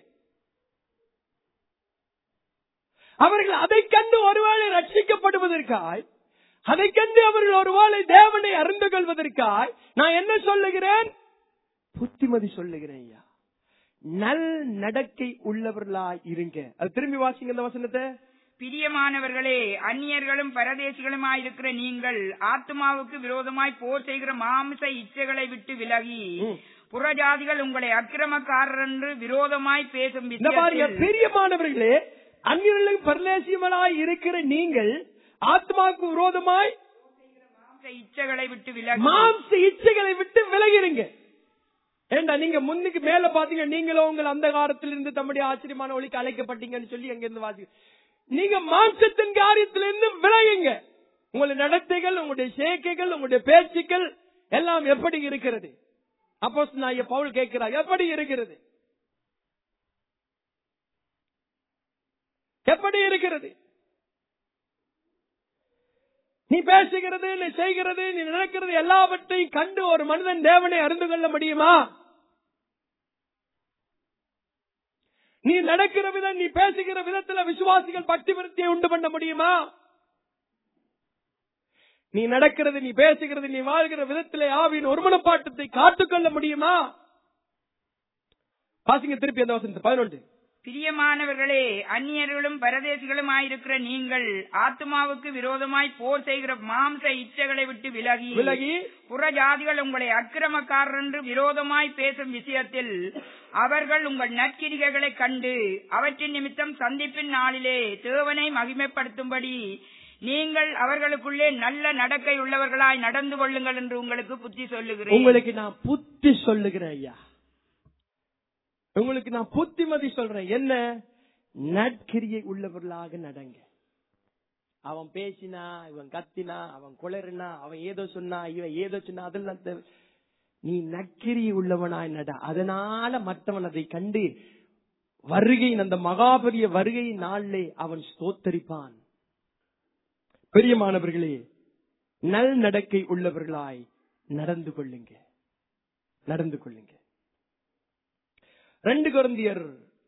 அவர்கள் அதை கண்டு ஒருவேளை ரட்சிக்கப்படுவதற்காய் அதை கண்டு அவர்கள் ஒருவேளை தேவனை அறிந்து கொள்வதற்காய் நான் என்ன சொல்லுகிறேன் புத்திமதி சொல்லுகிறேன் ஐயா நல் நடக்கை உள்ளவர்களாய் இருங்க அது திரும்பி வாசிங்க இந்த வசனத்தை பிரியமானவர்களே அந்நியர்களும் பரதேசிகளுமாயிருக்கிற நீங்கள் ஆத்மாவுக்கு விரோதமாய் போர் செய்கிற மாமிச இச்சைகளை விட்டு விலகி ம். புறஜாதிகள் உங்களை அக்கிரமக்காரர் என்று விரோதமாய் பேசும் இந்த பாருங்க விஷயத்தில் பிரியமானவர்களே அந்நியர்களுக்கு பரதேசியமனாய் இருக்கிற நீங்கள் ஆத்மாவுக்கு விரோதமாய் மாம்ச இச்சைகளை விட்டு விலகி மாம்ச இச்சைகளை விட்டு விலகிருங்க ஏண்டா நீங்க முன்னுக்கு மேல பாத்தீங்க நீங்களும் உங்கள் அந்த காலத்திலிருந்து தம்முடைய ஆச்சரியமான ஒளிக்கு அழைக்கப்பட்டீங்கன்னு சொல்லி அங்க இருந்து வாசி நீங்க மாம்சத்தின் காரியத்திலிருந்து விலகுங்க உங்களுடைய நடத்தைகள் உங்களுடைய சேர்க்கைகள் உங்களுடைய பேச்சுக்கள் எல்லாம் எப்படி இருக்கிறது அப்போ நான் பவுல் கேட்கிறார் எப்படி இருக்கிறது எப்படி இருக்கிறது நீ பேசுகிறது நீ செய்கிறது நீ நினைக்கிறது எல்லாவற்றையும் கண்டு ஒரு மனிதன் தேவனை அறிந்து கொள்ள முடியுமா நீ நடக்கிற விதம் நீ பேசுகிற விதத்துல விசுவாசிகள் பக்தி விருத்தியை உண்டு பண்ண முடியுமா நீ நடக்கிறது நீ பேசுகிறது நீ வாழ்கிற விதத்திலே ஆவியின் ஒருமனப்பாட்டத்தை காத்துக்கொள்ள முடியுமா வாசிங்க திருப்பி அந்த வசனத்தை பதினொன்று பிரியமானவர்களே அந்நியர்களும் பரதேசிகளுமாயிருக்கிற நீங்கள் ஆத்மாவுக்கு விரோதமாய் போர் செய்கிற மாம்ச இச்சைகளை விட்டு விலகி விலகி புற ஜாதிகள் உங்களை அக்கிரமக்காரர் என்று விரோதமாய் பேசும் விஷயத்தில் அவர்கள் உங்கள் நற்கிரிகைகளை கண்டு அவற்றின் நிமித்தம் சந்திப்பின் நாளிலே தேவனை மகிமைப்படுத்தும்படி நீங்கள் அவர்களுக்குள்ளே நல்ல நடக்கை உள்ளவர்களாய் நடந்து கொள்ளுங்கள் என்று உங்களுக்கு புத்தி சொல்லுகிறேன் உங்களுக்கு நான் புத்தி சொல்லுகிறேன் ஐயா உங்களுக்கு நான் புத்திமதி சொல்றேன் என்ன நற்கிரியை உள்ளவர்களாக நடங்க அவன் பேசினா இவன் கத்தினா அவன் குளறினா அவன் ஏதோ சொன்னா இவன் ஏதோ சொன்னா அதெல்லாம் தேவை. நீ நற்கிரி உள்ளவனாய் நட அதனால மற்றவன் அதை கண்டு வருகையின் அந்த மகாபரிய வருகையின் நாளிலே அவன் ஸ்தோத்தரிப்பான் பெரியமானவர்களே நல் நடக்கை உள்ளவர்களாய் நடந்து கொள்ளுங்க நடந்து கொள்ளுங்க ரெண்டு குழந்தையர்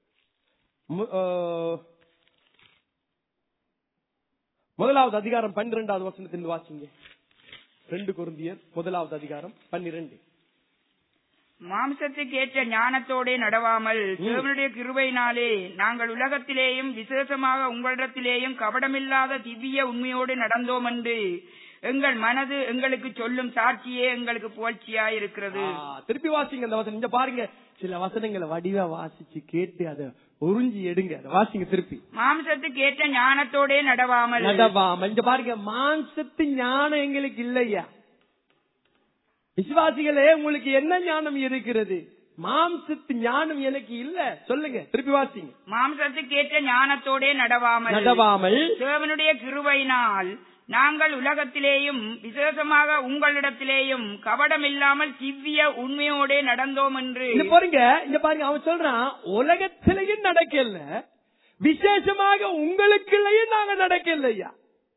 முதலாவது அதிகாரம் பன்னிரெண்டாவது வசனத்தில் வாசிங்க ரெண்டு குருந்தியர் முதலாவது அதிகாரம் பன்னிரண்டு மாம்சத்துக்கு ஏற்ற ஞானத்தோடே நடவாமல் தேவனுடைய கிருபையினாலே நாங்கள் உலகத்திலேயும் விசேஷமாக உங்களிடத்திலேயும் கபடமில்லாத திவ்ய உண்மையோடு நடந்தோம் என்று எங்கள் மனது எங்களுக்கு சொல்லும் சாட்சியே எங்களுக்கு புகழ்ச்சியா இருக்கிறது ஆ, திருப்பி வாசிங்க அந்த வசனம் இங்க பாருங்க சில வசனங்களை வடிவா வாசிச்சு கேட்டு அதை உறிஞ்சி எடுங்க அதை வாசிங்க திருப்பி மாம்சத்துக்கு ஏற்ற ஞானத்தோடே நடவாமல் நடவாம இங்க பாருங்க மாம்சத்து ஞானம் எங்களுக்கு இல்லையா விசுவாசிகளே உங்களுக்கு என்ன ஞானம் இருக்கிறது மாம்சத்து ஞானம் எனக்கு இல்ல சொல்லுங்க திருப்பி வாசிங்க மாம்சத்துக்கு ஏற்ற ஞானத்தோடே நடவாமல் நடவாமல் தேவனுடைய கிருபையினால் நாங்கள் உலகத்திலேயும் விசேஷமாக உங்களிடத்திலேயும் கபடம் இல்லாமல் திவ்ய உண்மையோடே நடந்தோம் என்று இங்க பாருங்க இங்க பாருங்க அவன் சொல்றான் உலகத்திலையும் நடக்கல விசேஷமாக உங்களுக்குள்ளேயும் நாங்க நடக்கலையா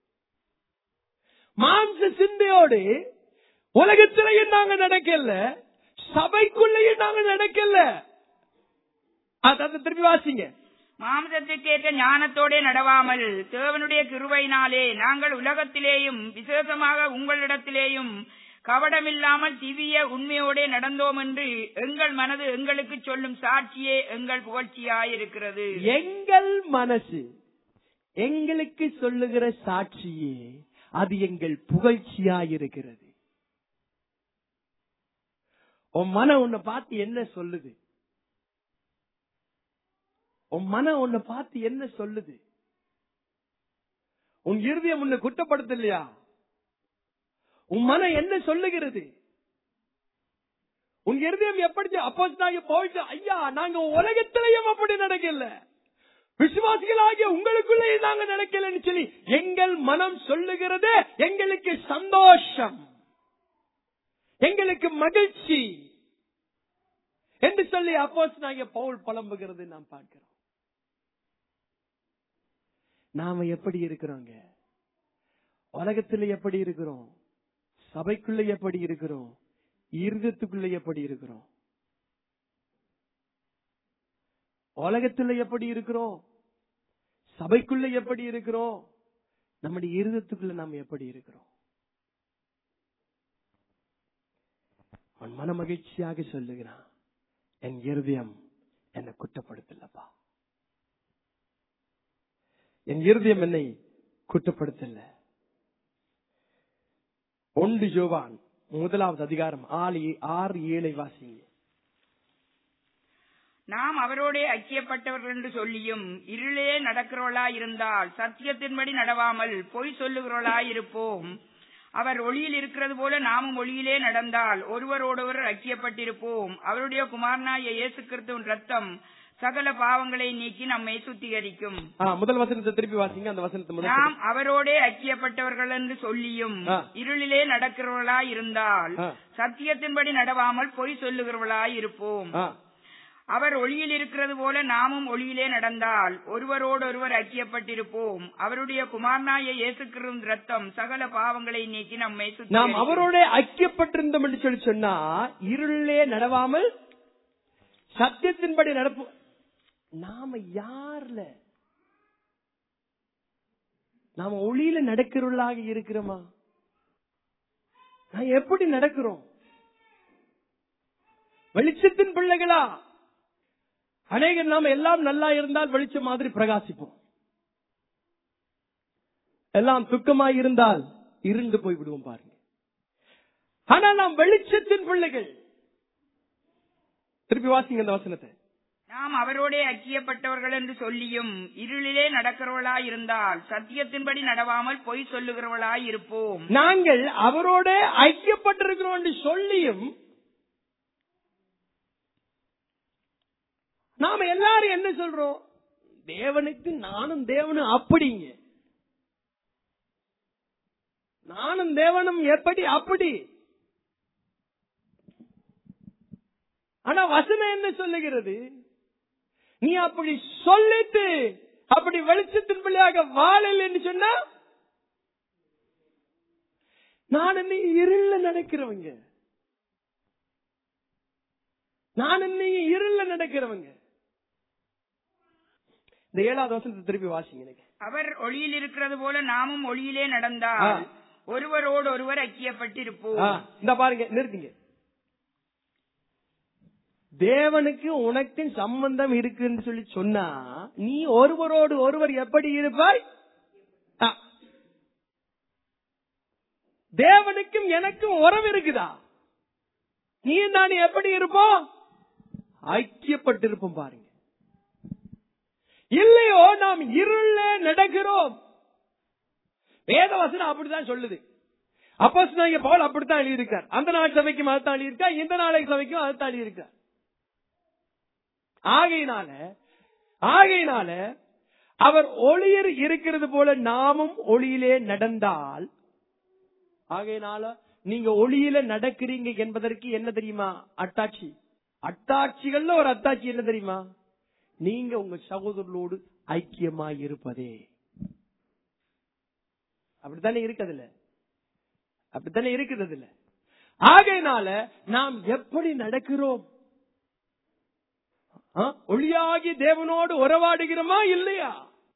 மாம்ச சிந்தையோடு உலகத்திலையும் நாங்க நடக்கல சபைக்குள்ளேயும் நாங்க நடக்கல அதாவது திருப்பி வாசிங்க மாம்சத்துக்கேற்ற ஞானத்தோடே நடவாமல் தேவனுடைய கிருபையினாலே நாங்கள் உலகத்திலேயும் விசேஷமாக உங்களிடத்திலேயும் கபடமில்லாமல் திவ்ய உண்மையோடே நடந்தோம் என்று எங்கள் மனது எங்களுக்கு சொல்லும் சாட்சியே எங்கள் புகழ்ச்சியாயிருக்கிறது எங்கள் மனசு எங்களுக்கு சொல்லுகிற சாட்சியே அது எங்கள் புகழ்ச்சியாயிருக்கிறது உன் மனம் உன்னை பார்த்து என்ன சொல்லுது உன் மனம் உன்னை பார்த்து என்ன சொல்லுது உன் இருதயம் உன்னை குற்றப்படுத்தலையா உன் மனம் என்ன சொல்லுகிறது உன் இருதயம் எப்படி அப்போ நாங்க போயிட்டு ஐயா நாங்க உலகத்திலையும் அப்படி நடக்கல விசுவாசிகளாகிய உங்களுக்குள்ளேயே நாங்க நடக்கலன்னு சொல்லி எங்கள் மனம் சொல்லுகிறது எங்களுக்கு சந்தோஷம் எங்களுக்கு மகிழ்ச்சி என்று சொல்லி அப்போஸ் நாங்க பவுல் புலம்புகிறது நாம் பார்க்கிறோம் நாம எப்படி இருக்கிறோங்க உலகத்துல எப்படி இருக்கிறோம் சபைக்குள்ள எப்படி இருக்கிறோம் இருதத்துக்குள்ள எப்படி இருக்கிறோம் உலகத்துல எப்படி இருக்கிறோம் சபைக்குள்ள எப்படி இருக்கிறோம் நம்முடைய இருதத்துக்குள்ள நாம் எப்படி இருக்கிறோம் அவன் மன மகிழ்ச்சியாக சொல்லுகிறான் என் இருதயம் என்னை குற்றப்படுத்தலப்பா என் இருதயம் என்னை குற்றப்படுத்தல ஒன்று ஜோவான் முதலாவது அதிகாரம் ஆறு ஆறு ஏழை வாசிங்க நாம் அவரோடே ஐக்கியப்பட்டவர்கள் என்று சொல்லியும் இருளே நடக்கிறவளா இருந்தால் சத்தியத்தின்படி நடவாமல் பொய் சொல்லுகிறவளா இருப்போம் அவர் ஒளியில் இருக்கிறது போல நாமும் ஒளியிலே நடந்தால் ஒருவரோடொருவர் ஐக்கியப்பட்டிருப்போம் அவருடைய குமாரனாய இயேசு கிறிஸ்துவின் ரத்தம் சகல பாவங்களை நீக்கி நம்மை சுத்திகரிக்கும் ஆ, முதல் வசனத்தை திருப்பி வாசிங்க அந்த வசனத்தை முதல் நாம் அவரோடே ஐக்கியப்பட்டவர்கள் என்று சொல்லியும் ஆ. இருளிலே நடக்கிறவர்களாய் இருந்தால் ஆ. சத்தியத்தின்படி நடவாமல் பொய் சொல்லுகிறவர்களாய் இருப்போம் ஆ, அவர் ஒளியில் இருக்கிறது போல நாமும் ஒளியிலே நடந்தால் ஒருவரோடொருவர் ஐக்கியப்பட்டிருப்போம் அவருடைய குமாரனாய இயேசுக்கிறும் ரத்தம் சகல பாவங்களை நீக்கி நம்மை நாம் சுத்திகரிக்கும். அவரோட ஐக்கியப்பட்டிருந்தோம் என்று சொல்லி சொன்னா இருளிலே நடவாமல் சத்தியத்தின்படி நடப்பு நாம யார்ல நாம ஒளியில நடக்கிறவர்களாக இருக்கிறோமா நான் எப்படி நடக்கிறோம் வெளிச்சத்தின் பிள்ளைகளா அநேகர் நாம எல்லாம் நல்லா இருந்தால் வெளிச்சம் மாதிரி பிரகாசிப்போம் எல்லாம் துக்கமாய் இருந்தால் இருந்து போய் விடுவோம் பாருங்க ஆனா நாம் வெளிச்சத்தின் பிள்ளைகள் திருப்பி வாசிங்க அந்த வசனத்தை நாம் அவரோடே ஐக்கியப்பட்டவர்கள் என்று சொல்லியும் இருளிலே நடக்கிறவர்களாய் இருந்தால் சத்தியத்தின்படி நடவாமல் பொய் சொல்லுகிறவர்களாய் இருப்போம் நாங்கள் அவரோட ஐக்கியப்பட்டிருக்கிறோம் என்று சொல்லியும் நாம எல்லாரும் என்ன சொல்றோம் தேவனுக்கு நானும் தேவனும் அப்படிங்க நானும் தேவனும் எப்படி அப்படி ஆனா வசனம் என்ன சொல்லுகிறது நீ அப்படி சொல்லிட்டு அப்படி வெளிச்சத்தின் பிள்ளையாக வாழல் என்று சொன்னா நான் என்ன இருள நடக்கிறவங்க நான் என்ன இருள நடக்கிறவங்க இந்த ஏழாவது வசனத்தை திருப்பி வாசிங்க எனக்கு அவர் ஒளியில் இருக்கிறது போல நாமும் ஒளியிலே நடந்தால் ஆ. ஒருவரோடு ஒருவர் ஐக்கியப்பட்டிருப்போம் ஆ, இந்த பாருங்க நிறுத்துங்க தேவனுக்கு உனக்கு சம்பந்தம் இருக்குன்னு சொல்லி சொன்னா நீ ஒருவரோடு ஒருவர் எப்படி இருப்பாய் ஆ. தேவனுக்கும் எனக்கும் உறவு இருக்குதா நீ நான் எப்படி இருப்போம் ஐக்கியப்பட்டிருப்போம் பாருங்க இல்லையோ நாம் இருள நடக்கிறோம் வேதவசனம் அப்படிதான் சொல்லுது அப்போ பவுல் அப்படித்தான் எழுதியிருக்கார் அந்த நாள் சபைக்கும் அதுதான் எழுதியிருக்கார் இந்த நாளை சபைக்கும் அதுதான் எழுதியிருக்கார் ஆகையினால ஆகையினால அவர் ஒளியர் இருக்கிறது போல நாமும் ஒளியிலே நடந்தால் ஆகையினால நீங்க ஒளியில நடக்கிறீங்க என்பதற்கு என்ன தெரியுமா அட்டாட்சி அட்டாட்சிகள்ல ஒரு அத்தாட்சி என்ன தெரியுமா நீங்க உங்க சகோதரர்களோடு ஐக்கியமாய் இருப்பதே அப்படித்தானே இருக்குதுல்ல அப்படித்தானே இருக்குது அதுல ஆகையினால நாம் எப்படி நடக்கிறோம் ஆ? ஒளியாகி தேவனோடு உறவாடுகிறோமா இல்லையா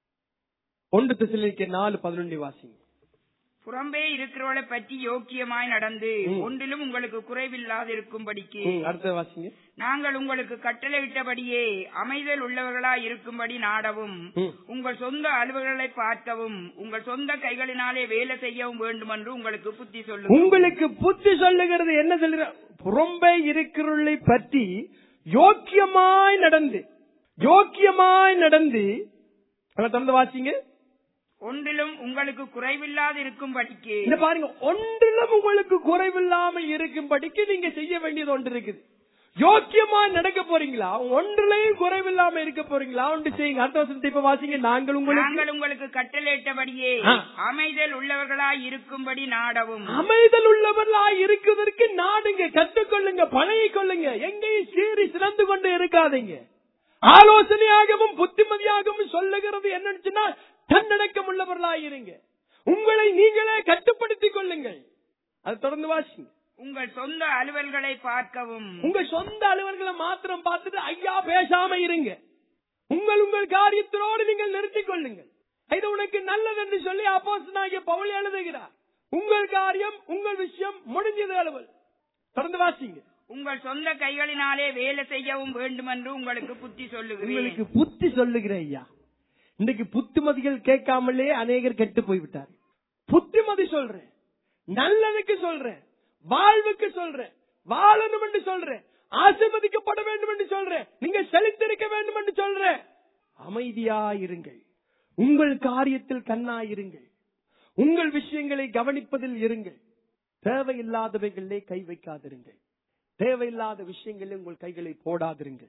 ஒன்று திசைக்கு நாலு பதினொன்று வாசிங்க புறம்பே இருக்கிறவளை பற்றி யோக்கியமாய் நடந்து ம். ஒன்றிலும் உங்களுக்கு குறைவில்லாது இருக்கும்படிக்கு ம், அடுத்த வாசிங்க நாங்கள் உங்களுக்கு கட்டளையிட்டபடியே அமைதல் உள்ளவர்களாய் இருக்கும்படி நாடவும் ம். உங்கள் சொந்த அலுவல்களை பார்க்கவும் உங்கள் சொந்த கைகளினாலே வேலை செய்யவும் வேண்டும் என்று உங்களுக்கு புத்தி சொல்லுங்கள் உங்களுக்கு புத்தி சொல்லுகிறது என்ன சொல்லுற புறம்பே இருக்கிறவர்களை பற்றி யோக்கியமாய் நடந்து யோக்கியமாய் நடந்து அங்க தொடர்ந்து வாசிங்க ஒன்றிலும் உங்களுக்கு குறைவில்லாது இருக்கும்படிக்கு இந்த பாருங்க ஒன்றிலும் உங்களுக்கு குறைவில்லாமல் இருக்கும்படிக்கு நீங்க செய்ய வேண்டியது ஒன்று இருக்குது யோக்கியமா நடக்க போறீங்களா ஒன்றிலையும் குறைவில்லாம இருக்க போறீங்களா ஒன்று செய்யுங்க அடுத்த வருஷத்தை இப்ப வாசிங்க நாங்கள் உங்களுக்கு நாங்கள் உங்களுக்கு கட்டளையிட்டபடியே ஆ. அமைதல் உள்ளவர்களாய் இருக்கும்படி நாடவும் அமைதல் உள்ளவர்களா இருக்குவதற்கு நாடுங்க கற்றுக்கொள்ளுங்க பழகிக் கொள்ளுங்க எங்கேயும் சீறி சிறந்து கொண்டு இருக்காதீங்க ஆலோசனையாகவும் புத்திமதியாகவும் சொல்லுகிறது என்னன்னு சொன்னா தன்னடக்கம் உள்ளவர்களாய் இருங்க உங்களை நீங்களே கட்டுப்படுத்திக் கொள்ளுங்கள் அது தொடர்ந்து வாசிங்க உங்கள் சொந்த அலுவல்களை பார்க்கவும் உங்க சொந்த அலுவல்களை மாத்திரம் பார்த்துட்டு ஐயா பேசாம இருங்க உங்கள் உங்கள் காரியத்தினோடு நீங்கள் நிறுத்திக் கொள்ளுங்கள் இது உனக்கு நல்லது என்று சொல்லி அப்போஸ்தலனாகிய பவுல் எழுதுகிறார் உங்கள் காரியம் உங்கள் விஷயம் முடிஞ்சது அலுவல் தொடர்ந்து வாசிங்க உங்கள் சொந்த கைகளினாலே வேலை செய்யவும் வேண்டும் என்று உங்களுக்கு புத்தி சொல்லுகிறேன் உங்களுக்கு புத்தி சொல்லுகிறேன் ஐயா இன்னைக்கு புத்திமதிகள் கேட்காமலே அநேகர் கெட்டு போய்விட்டார் புத்திமதி சொல்றேன் நல்லதுக்கு சொல்றேன் வாழ்வுக்கு சொல்றேன் வாழணும் என்று சொல்றேன் ஆசிர்வதிக்கப்பட வேண்டும் என்று சொல்றேன் நீங்க செழித்திருக்க வேண்டும் என்று சொல்றேன் அமைதியாயிருங்கள் உங்கள் காரியத்தில் கண்ணாயிருங்கள் உங்கள் விஷயங்களை கவனிப்பதில் இருங்கள் தேவையில்லாதவைகளிலே கை வைக்காதிருங்கள் தேவையில்லாத விஷயங்களில் உங்கள் கைகளை போடாதிருங்கள்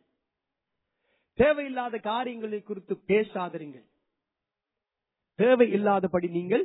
தேவையில்லாத காரியங்களை குறித்து பேசாதிருங்கள் தேவையில்லாதபடி நீங்கள்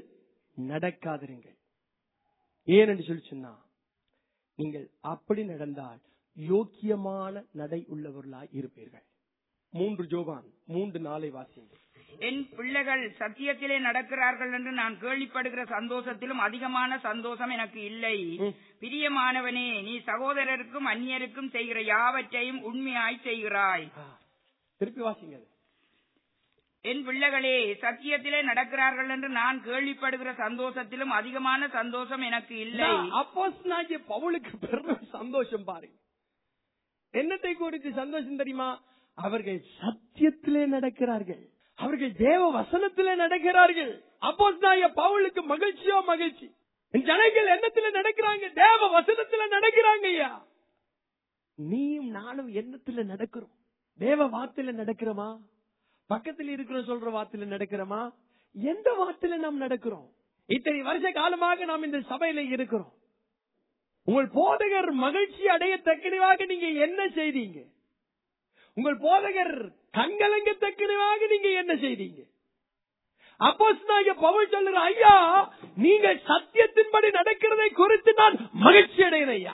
நடக்காதிருங்கள் ஏனென்று சொல்லி சொன்னா நீங்கள் அப்படி நடந்தால் யோக்கியமான நடை உள்ளவர்களாய் இருப்பீர்கள் மூன்று ஜோவான் மூன்று நாளை வாசிங்க என் பிள்ளைகள் சத்தியத்திலே நடக்கிறார்கள் என்று நான் கேள்விப்படுகிற சந்தோஷத்திலும் அதிகமான சந்தோஷம் எனக்கு இல்லை ம். பிரியமானவனே நீ சகோதரருக்கும் அந்நியருக்கும் செய்கிற யாவற்றையும் உண்மையாய் செய்கிறாய் ஆ, திருப்பி வாசிங்க அது. என் பிள்ளைகளே சத்தியத்திலே நடக்கிறார்கள் என்று நான் கேள்விப்படுகிற சந்தோஷத்திலும் அதிகமான சந்தோஷம் எனக்கு இல்லை அப்போஸ்தலனாகிய பவுலுக்கு பெரும் சந்தோஷம் பாருங்க என்னத்தை குறித்து சந்தோஷம் தெரியுமா அவர்கள் சத்தியத்திலே நடக்கிறார்கள் அவர்கள் தேவ வசனத்திலே நடக்கிறார்கள் அப்போஸ்தலனாகிய பவுலுக்கு மகிழ்ச்சியோ மகிழ்ச்சி என் ஜனங்கள் எண்ணத்துல நடக்கிறாங்க தேவ வசனத்துல நடக்கிறாங்க ஐயா நீயும் நானும் எண்ணத்துல நடக்கிறோம் தேவ வார்த்தையில நடக்கிறோமா பக்கத்துல இருக்கிற சொல்ற வார்த்தையில நடக்கிறோமா எந்த வார்த்தையில நாம் நடக்கிறோம் இத்தனை வருஷ காலமாக நாம் இந்த சபையில இருக்கிறோம் உங்கள் போதகர் மகிழ்ச்சி அடையத்தக்கனவாக நீங்க என்ன செய்தீங்க உங்கள் போதகர் கண்கலங்கத்தக்கனவாக நீங்க என்ன செய்தீங்க அப்போஸ்தலனாகிய பவுல் சொல்லுற ஐயா நீங்கள் சத்தியத்தின்படி நடக்கிறதை குறித்து நான் மகிழ்ச்சி அடைகிறேன் ஐயா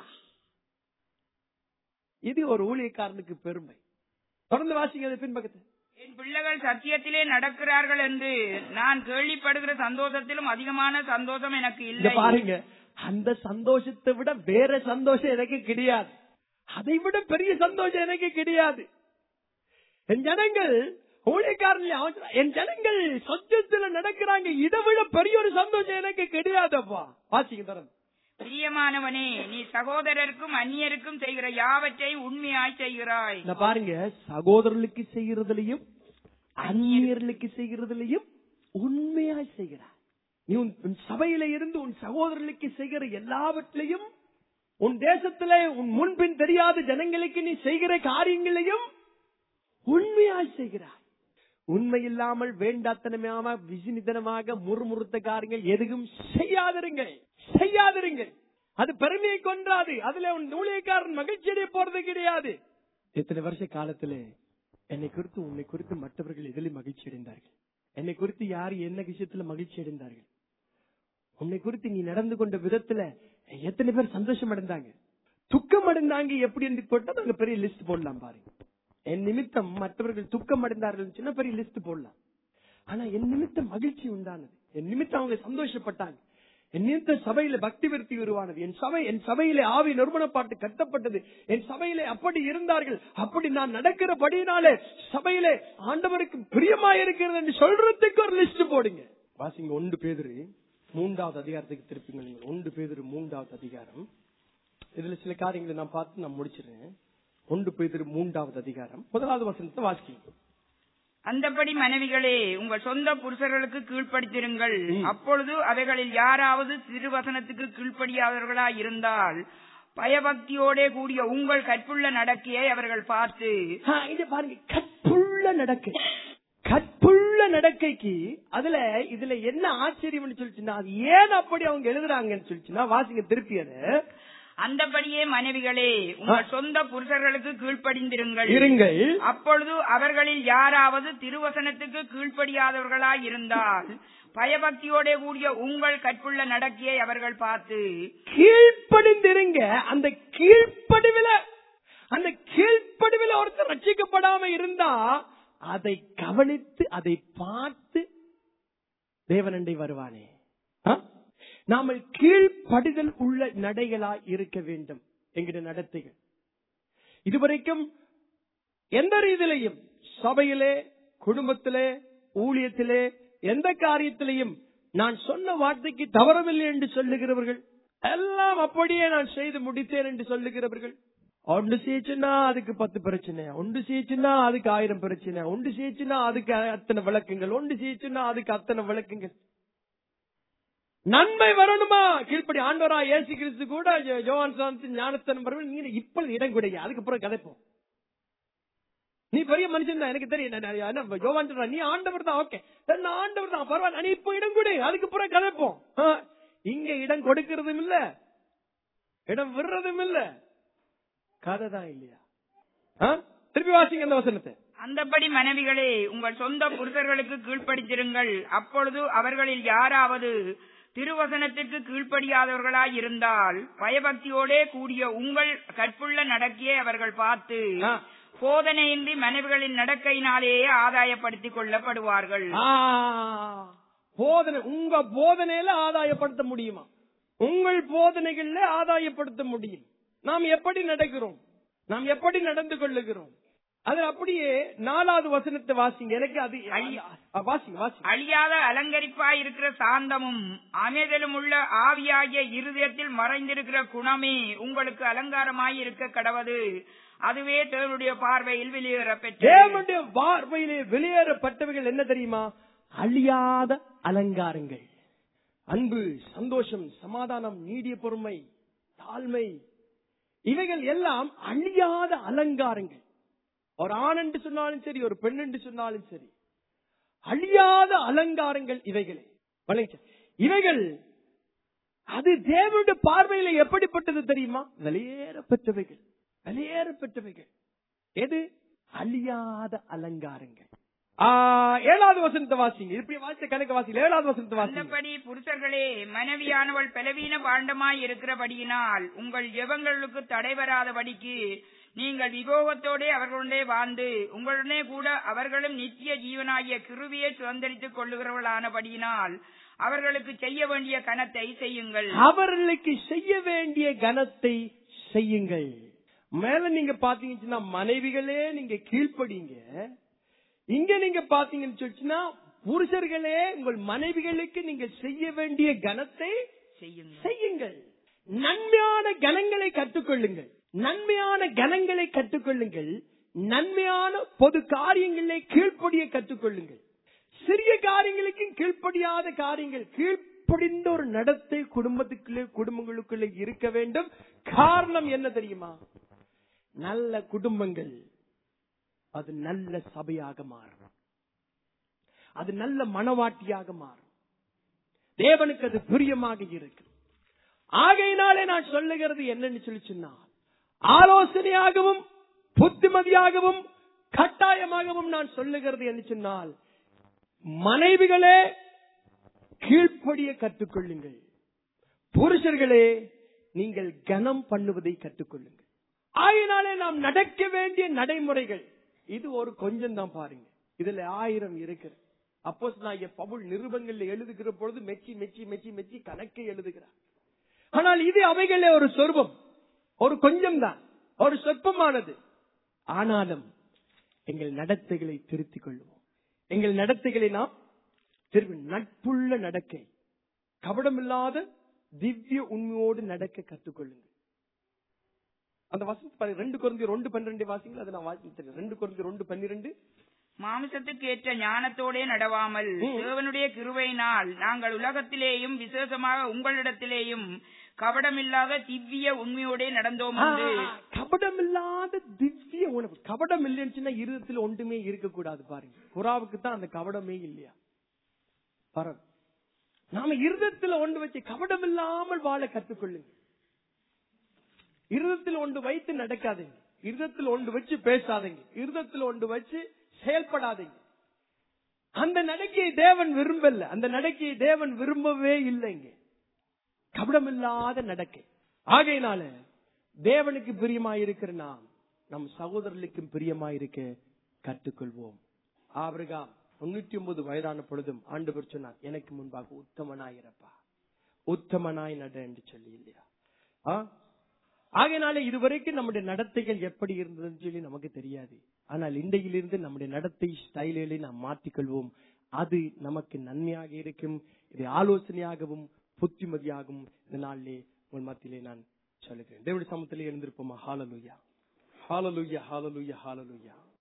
இது ஒரு ஊழியக்காரனுக்கு பெருமை தொடர்ந்து வாசிங்க அது பின்பக்கத்து என் பிள்ளைகள் சத்தியத்திலே நடக்கிறார்கள் என்று நான் கேள்விப்படுகிற சந்தோஷத்திலும் அதிகமான சந்தோஷம் எனக்கு இங்க இல்லை பாருங்க அந்த சந்தோஷத்தை விட வேற சந்தோஷம் எனக்கு கிடையாது அதை விட பெரிய சந்தோஷம் எனக்கு கிடையாது என் ஜனங்கள் ஊழியக்காரன் அவன் சொல்றான், என் ஜனங்கள் சத்தியத்துல நடக்கிறாங்க இதை விட பெரிய ஒரு சந்தோஷம் எனக்கு கிடையாதப்பா வாசிங்க தரேன் பிரியமானவனே நீ சகோதரருக்கும் அந்நியருக்கும் செய்கிற யாவற்றை உண்மையாய் செய்கிறாய் இந்த பாருங்க சகோதரர்களுக்கு செய்யறதுலயும் அந்நியர்களுக்கு செய்யறதுலயும் உண்மையாய் செய்கிறார் நீ உன் உன் சபையில இருந்து உன் சகோதரர்களுக்கு செய்கிற எல்லாவற்றிலையும் உன் தேசத்திலே உன் முன்பின் தெரியாத ஜனங்களுக்கு நீ செய்கிற காரியங்களையும் உண்மையாய் செய்கிறாய் உண்மை இல்லாமல் வேண்டாத்தனமாக விசினித்தனமாக முறுமுறுத்த காரியங்கள் எதுவும் செய்யாதிருங்கள் செய்யாதிருங்கள் அது பெருமையை கொன்றாது அதுல உன் ஊழியக்காரன் மகிழ்ச்சி அடைய போறது கிடையாது இத்தனை வருஷ காலத்திலே என்னை குறித்து உன்னை குறித்து மற்றவர்கள் எதில் மகிழ்ச்சி அடைந்தார்கள் என்னை குறித்து யார் என்ன விஷயத்துல மகிழ்ச்சி அடைந்தார்கள் உன்னை குறித்து நீ நடந்து கொண்ட விதத்துல எத்தனை பேர் சந்தோஷம் அடைந்தாங்க துக்கம் அடைந்தாங்க எப்படி என்று போட்டா நாங்க பெரிய லிஸ்ட் போடலாம் பாருங்க என் நிமித்தம் மற்றவர்கள் துக்கம் அடைந்தார்கள் சின்ன பெரிய லிஸ்ட் போடலாம் ஆனா என் நிமித்தம் மகிழ்ச்சி உண்டானது என் நிமித்தம் அவங்க சந்தோஷப்பட்டாங்க என் நிமித்த சபையில பக்தி விருத்தி உருவானது என் சபை என் சபையிலே ஆவி நறுமணப்பாட்டு கட்டப்பட்டது என் சபையிலே அப்படி இருந்தார்கள் அப்படி நான் நடக்கிறபடியினாலே சபையிலே ஆண்டவருக்கு பிரியமா இருக்கிறது என்று சொல்றதுக்கு ஒரு லிஸ்ட் போடுங்க வாசிங்க ஒன்று பேதுரு மூன்றாவது அதிகாரத்துக்கு திருப்பிங்க நீங்க ஒன்று பேதுரு மூன்றாவது அதிகாரம் இதுல சில காரியங்களை நான் பார்த்து நான் முடிச்சிடுறேன் ஒன்று பேதுரு மூன்றாவது அதிகாரம் முதலாவது வசனத்தை வாசிங்க அந்தபடி மனைவிகளே உங்கள் சொந்த புருஷர்களுக்கு கீழ்ப்படுத்திருங்கள் அப்பொழுது அவைகளில் யாராவது திருவசனத்துக்கு கீழ்ப்படியாதவர்களா இருந்தால் பயபக்தியோடே கூடிய உங்கள் கற்புள்ள நடக்கையை அவர்கள் பார்த்து ஆ, இங்க பாருங்க கற்புள்ள நடக்கை கற்புள்ள நடக்கைக்கு அதுல இதுல என்ன ஆச்சரியம்னு சொல்லிச்சுன்னா அது ஏன் அப்படி அவங்க எழுதுறாங்கன்னு சொல்லிச்சுன்னா வாசிங்க திருப்பி அது அந்தபடியே மனைவிகளே உங்கள் சொந்த புருஷர்களுக்கு கீழ்ப்படிந்திருங்கள் இருங்கள் அப்பொழுது அவர்களில் யாராவது திருவசனத்துக்கு கீழ்ப்படியாதவர்களாய் இருந்தால் பயபக்தியோடே கூடிய உங்கள் கற்புள்ள நடக்கையை அவர்கள் பார்த்து கீழ்ப்படிந்திருங்க அந்த கீழ்ப்படிவில அந்த கீழ்ப்படிவில ஒருத்தர் ரட்சிக்கப்படாம இருந்தா அதை கவனித்து அதை பார்த்து தேவனண்டை வருவானே ஆ? நாம கீழ்ப்படிதல் உள்ள நடைகளாய் இருக்க வேண்டும் என்கிற நடத்தைகள் இதுவரைக்கும் எந்த ரீதியிலையும் சபையிலே குடும்பத்திலே ஊழியத்திலே எந்த காரியத்திலையும் நான் சொன்ன வார்த்தைக்கு தவறவில்லை என்று சொல்லுகிறவர்கள் எல்லாம் அப்படியே நான் செய்து முடித்தேன் என்று சொல்லுகிறவர்கள் ஒன்று செய்ச்சுன்னா அதுக்கு பத்து பிரச்சனை ஒன்று செய்ச்சுன்னா அதுக்கு ஆயிரம் பிரச்சனை ஒன்று செய்ச்சுன்னா அதுக்கு அத்தனை விளக்குங்கள் ஒன்று செய்ச்சுன்னா அதுக்கு அத்தனை விளக்குங்கள் நன்மை வரணுமா கீழ்ப்படி ஆண்டவரா இயேசு கிறிஸ்து கூட ஜோ- யோவான் சாந்தி ஞானத்தனம் வரணும் நீங்க இப்பொழுது இடம் கொடுங்க அதுக்கப்புறம் கதைப்போம் நீ பெரிய மனுஷன் தான் எனக்கு தெரியும் நான் நான் என்ன யோவான் சொல்றா, நீ ஆண்டவர் தான் ஓகே நான் ஆண்டவர் தான் பரவாயில்ல நீ இப்போ இடம் கொடு அதுக்கப்புறம் கதைப்போம் ஆ, இங்க இடம் கொடுக்கறதும் இல்ல இடம் விடுறதும் இல்ல கதை தான் இல்லையா ஆ? திருப்பி வாசிங்க அந்த வசனத்தை அந்தபடி மனைவிகளே உங்கள் சொந்த புருஷர்களுக்கு கீழ்ப்படித்திருங்கள் அப்பொழுது அவர்களில் யாராவது திருவசனத்திற்கு கீழ்ப்படியாதவர்களாய் இருந்தால் பயபக்தியோடே கூடிய உங்கள் கற்புள்ள நடக்கையை அவர்கள் பார்த்து ஆ. போதனையின்றி மனைவிகளின் நடக்கையினாலேயே ஆதாயப்படுத்திக் கொள்ளப்படுவார்கள் ஆ, போதனை உங்க போதனையில ஆதாயப்படுத்த முடியுமா உங்கள் போதனைகள்ல ஆதாயப்படுத்த முடியும் நாம் எப்படி நடக்கிறோம் நாம் எப்படி நடந்து கொள்ளுகிறோம் அது அப்படியே நாலாவது வசனத்தை வாசிங்க எனக்கு அது ஆ, வாசிங்க வாசிங்க அழியாத அலங்கரிப்பாய் இருக்கிற சாந்தமும் அமைதலும் உள்ள ஆவியாகிய இருதயத்தில் மறைந்திருக்கிற குணமே உங்களுக்கு அலங்காரமாய் இருக்க கடவது அதுவே தேவனுடைய பார்வையில் வெளியேறப்பெற்றது தேவனுடைய பார்வையிலே வெளியேறப்பட்டவைகள் என்ன தெரியுமா அழியாத அலங்காரங்கள் அன்பு சந்தோஷம் சமாதானம் நீடிய பொறுமை தாழ்மை இவைகள் எல்லாம் அழியாத அலங்காரங்கள் ஒரு ஆண் என்று சொன்னாலும் சரி ஒரு பெண் என்று சொன்னாலும் சரி அழியாத அலங்காரங்கள் இவைகளே வணக்கம். இவைகள் அது தேவனுடைய பார்வையில எப்படிப்பட்டது தெரியுமா வெளியேறப்பட்டவைகள் வெளியேறப்பட்டவைகள் எது அழியாத அலங்காரங்கள் ஆ, ஏழாவது வசனத்தை வாசிங்க இப்படி வாசித்த கணக்கு வாசிங்க ஏழாவது வசனத்தை வாசிங்க அந்தபடி புருஷர்களே மனைவியானவள் பலவீன பாண்டமாய் இருக்கிறபடியினால் உங்கள் ஜெபங்களுக்கு தடை வராதபடிக்கு நீங்கள் விபோகத்தோடே அவர்களுடனே வாழ்ந்து உங்களுடனே கூட அவர்களும் நித்திய ஜீவனாகிய கிருவியை சுதந்திரித்துக் கொள்ளுகிறவர்களானபடியினால் அவர்களுக்கு செய்ய வேண்டிய கணத்தை செய்யுங்கள் அவர்களுக்கு செய்ய வேண்டிய கனத்தை செய்யுங்கள் மேல நீங்க பாத்தீங்கன்னா மனைவிகளே நீங்க கீழ்ப்படிங்க இங்க நீங்க பாத்தீங்கன்னு சொல்லிச்சுன்னா புருஷர்களே உங்கள் மனைவிகளுக்கு நீங்க செய்ய வேண்டிய கனத்தை செய்யுங்கள் செய்யுங்கள் நன்மையான கணங்களை கற்றுக்கொள்ளுங்கள் நன்மையான கணங்களை கற்றுக்கொள்ளுங்கள் நன்மையான பொது காரியங்களை கீழ்ப்படிய கற்றுக்கொள்ளுங்கள் சிறிய காரியங்களுக்கும் கீழ்ப்படியாத காரியங்கள் கீழ்ப்படிந்த ஒரு நடத்தை குடும்பத்துக்குள்ளே குடும்பங்களுக்குள்ளே இருக்க வேண்டும் காரணம் என்ன தெரியுமா நல்ல குடும்பங்கள் அது நல்ல சபையாக மாறும் அது நல்ல மனவாட்டியாக மாறும் தேவனுக்கு அது பிரியமாக இருக்கு ஆகையினாலே நான் சொல்லுகிறது என்னன்னு சொல்லி சொன்னால் ஆலோசனையாகவும் புத்திமதியாகவும் கட்டாயமாகவும் நான் சொல்லுகிறது என்று சொன்னால் மனைவிகளே கீழ்ப்படிய கற்றுக்கொள்ளுங்கள் புருஷர்களே நீங்கள் கனம் பண்ணுவதை கற்றுக்கொள்ளுங்கள் ஆகையினாலே நாம் நடக்க வேண்டிய நடைமுறைகள் இது ஒரு கொஞ்சம் தான் பாருங்க இதுல ஆயிரம் இருக்கு அப்போ நான் பவுல் நிருபங்கள்ல எழுதுகிற பொழுது மெச்சி மெச்சி மெச்சி மெச்சி கணக்கை எழுதுகிறார் ஆனால் இது அவைகளே ஒரு சொர்பம் ஒரு கொஞ்சம் தான் ஒரு சொற்பமானது ஆனாலும் எங்கள் நடத்தைகளை திருத்திக் கொள்வோம் எங்கள் நடத்தைகளை நாம் திரும்பி நட்புள்ள நடக்கை கபடமில்லாத திவ்ய உண்மையோடு நடக்க கற்றுக்கொள்ளுங்கள் அந்த வசனத்தை பாருங்க ரெண்டு குறைந்தி ரெண்டு பன்னிரெண்டு வாசிங்கள் அதை நான் வாசிக்கிறேன் ரெண்டு குறைந்தி ரெண்டு பன்னிரெண்டு மாமிசத்துக்கு ஏற்ற ஞானத்தோடே நடவாமல் ம். தேவனுடைய கிருபையினால் நாங்கள் உலகத்திலேயும் விசேஷமாக உங்களிடத்திலேயும் கபடமில்லாத திவ்ய உண்மையோடே நடந்தோம் என்று ஆ, கபடமில்லாத திவ்ய உணவு கபடம் இல்லைன்னு இருதயத்தில் ஒன்றுமே இருக்கக்கூடாது பாருங்க புறாவுக்கு தான் அந்த கபடமே இல்லையா பரவ நாம இருதயத்துல ஒன்று வச்சு கபடம் இல்லாமல் வாழ கற்றுக்கொள்ளுங்க இருதயத்தில் ஒன்று வைத்து நடக்காதீங்க இருதயத்தில் ஒன்று வச்சு பேசாதீங்க இருதயத்தில் ஒன்று வச்சு செயல்படாதீங்க அந்த நடக்கையை தேவன் விரும்பல அந்த நடக்கையை தேவன் விரும்பவே இல்லைங்க கபடமில்லாத நடக்கை ஆகையினால தேவனுக்கு பிரியமாயிருக்கிற நாம் நம் சகோதரர்களுக்கும் பிரியமாயிருக்க கற்றுக்கொள்வோம் ஆபிரகாம் தொண்ணூத்தி ஒன்பது வயதான பொழுதும் ஆண்டவர் சொன்னார் எனக்கு முன்பாக உத்தமனாயிரப்பா உத்தமனாய் நட என்று சொல்லி இல்லையா ஆ? ஆகையினால இதுவரைக்கும் நம்முடைய நடத்தைகள் எப்படி இருந்ததுன்னு சொல்லி நமக்கு தெரியாது ஆனால் இன்றையிலிருந்து நம்முடைய நடத்தை ஸ்டைல்களை நாம் மாற்றிக்கொள்வோம் அது நமக்கு நன்மையாக இருக்கும் இது ஆலோசனையாகவும் புத்திமதியாகவும் இந்த நாளிலே உங்கள் மத்தியிலே நான் சொல்லுகிறேன் தேவடைய சமத்திலே எழுந்திருப்போமா ஹாலலுயா ஹாலலுயா ஹாலலுயா ஹாலலுயா